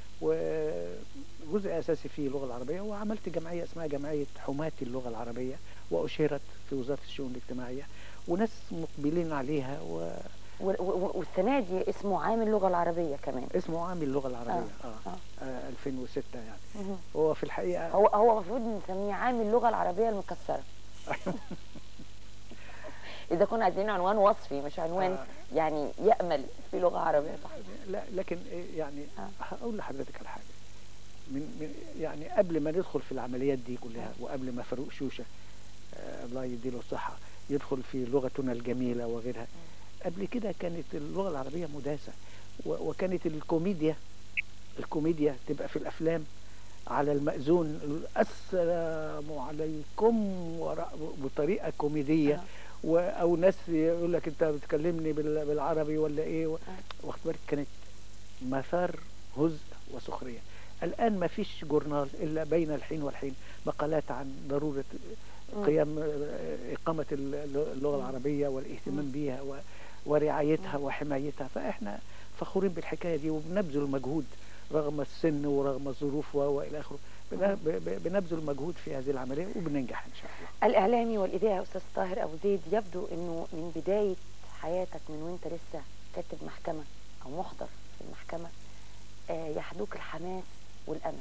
وجزء اساسي فيه اللغه العربيه وعملت جمعيه اسمها جمعيه حماة اللغه العربيه واشهرت في وزاره الشؤون الاجتماعيه وناس مقبلين عليها واسمه و- و- والسنه دي اسمه عام اللغه العربيه كمان عام اللغه العربيه آه، اه, آه. آه 2006 يعني مهم. هو في الحقيقه هو هو المفروض نسميه عام اللغه العربيه المكسره اذا كنا عايزين عنوان وصفي مش عنوان آه. يعني يامل في لغه عربيه صح لا لكن إيه يعني آه. هقول لحضرتك على حاجه من, من يعني قبل ما ندخل في العمليات دي كلها وقبل ما فاروق شوشه آه الله يديله الصحه يدخل في لغتنا الجميله وغيرها قبل كده كانت اللغه العربيه مداسه و- وكانت الكوميديا الكوميديا تبقى في الافلام على المأذون السلام عليكم ورا- بطريقه كوميديه و- او ناس يقول لك انت بتكلمني بال- بالعربي ولا ايه و- واخد بالك كانت مثار هزء وسخريه الان ما فيش جورنال الا بين الحين والحين مقالات عن ضروره مم. قيام آه، اقامه ال- اللغه العربيه والاهتمام بها و- ورعايتها وحمايتها فاحنا فخورين بالحكايه دي وبنبذل مجهود رغم السن ورغم الظروف و- والى اخره بن- ب- ب- بنبذل مجهود في هذه العمليه وبننجح ان شاء الله الاعلامي والاذاعي استاذ طاهر ابو زيد يبدو انه من بدايه حياتك من وانت لسه كاتب محكمه او محضر في المحكمه آه، يحدوك الحماس والامل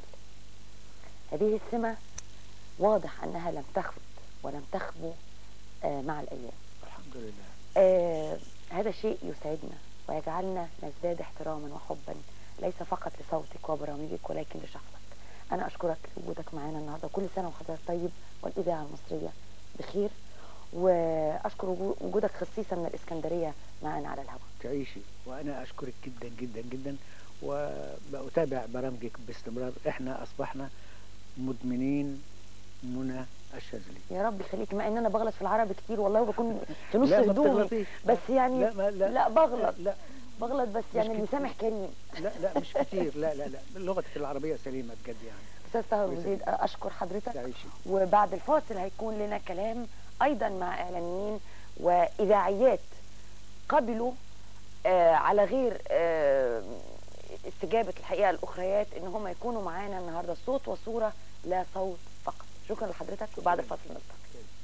هذه السمه واضح انها لم تخفت ولم تخبو آه، مع الايام الحمد لله آه هذا شيء يسعدنا ويجعلنا نزداد احتراما وحبا ليس فقط لصوتك وبرامجك ولكن لشخصك انا اشكرك لوجودك معنا النهارده كل سنه وحضرتك طيب والاذاعه المصريه بخير واشكر وجو- وجودك خصيصا من الاسكندريه معنا على الهواء تعيشي وانا اشكرك جدا جدا جدا وبتابع برامجك باستمرار احنا اصبحنا مدمنين منى الشاذلي يا رب يخليك مع ان انا بغلط في العربي كتير والله وبكون في نص لا، ما هدومي بتغلطيش. بس يعني لا، ما- لا. لا بغلط لا بغلط بس مش يعني اللي كتير. سامح كريم لا لا مش كتير لا لا لا لغتك العربيه سليمه بجد يعني استاذ طاهر أبو كويسة زيد اشكر حضرتك تعيشي وبعد الفاصل هيكون لنا كلام ايضا مع اعلاميين واذاعيات قبلوا آه على غير آه استجابه الحقيقه الاخريات ان هم يكونوا معانا النهارده صوت وصوره لا صوت فقط شكرا لحضرتك وبعد الفاصل نلتقي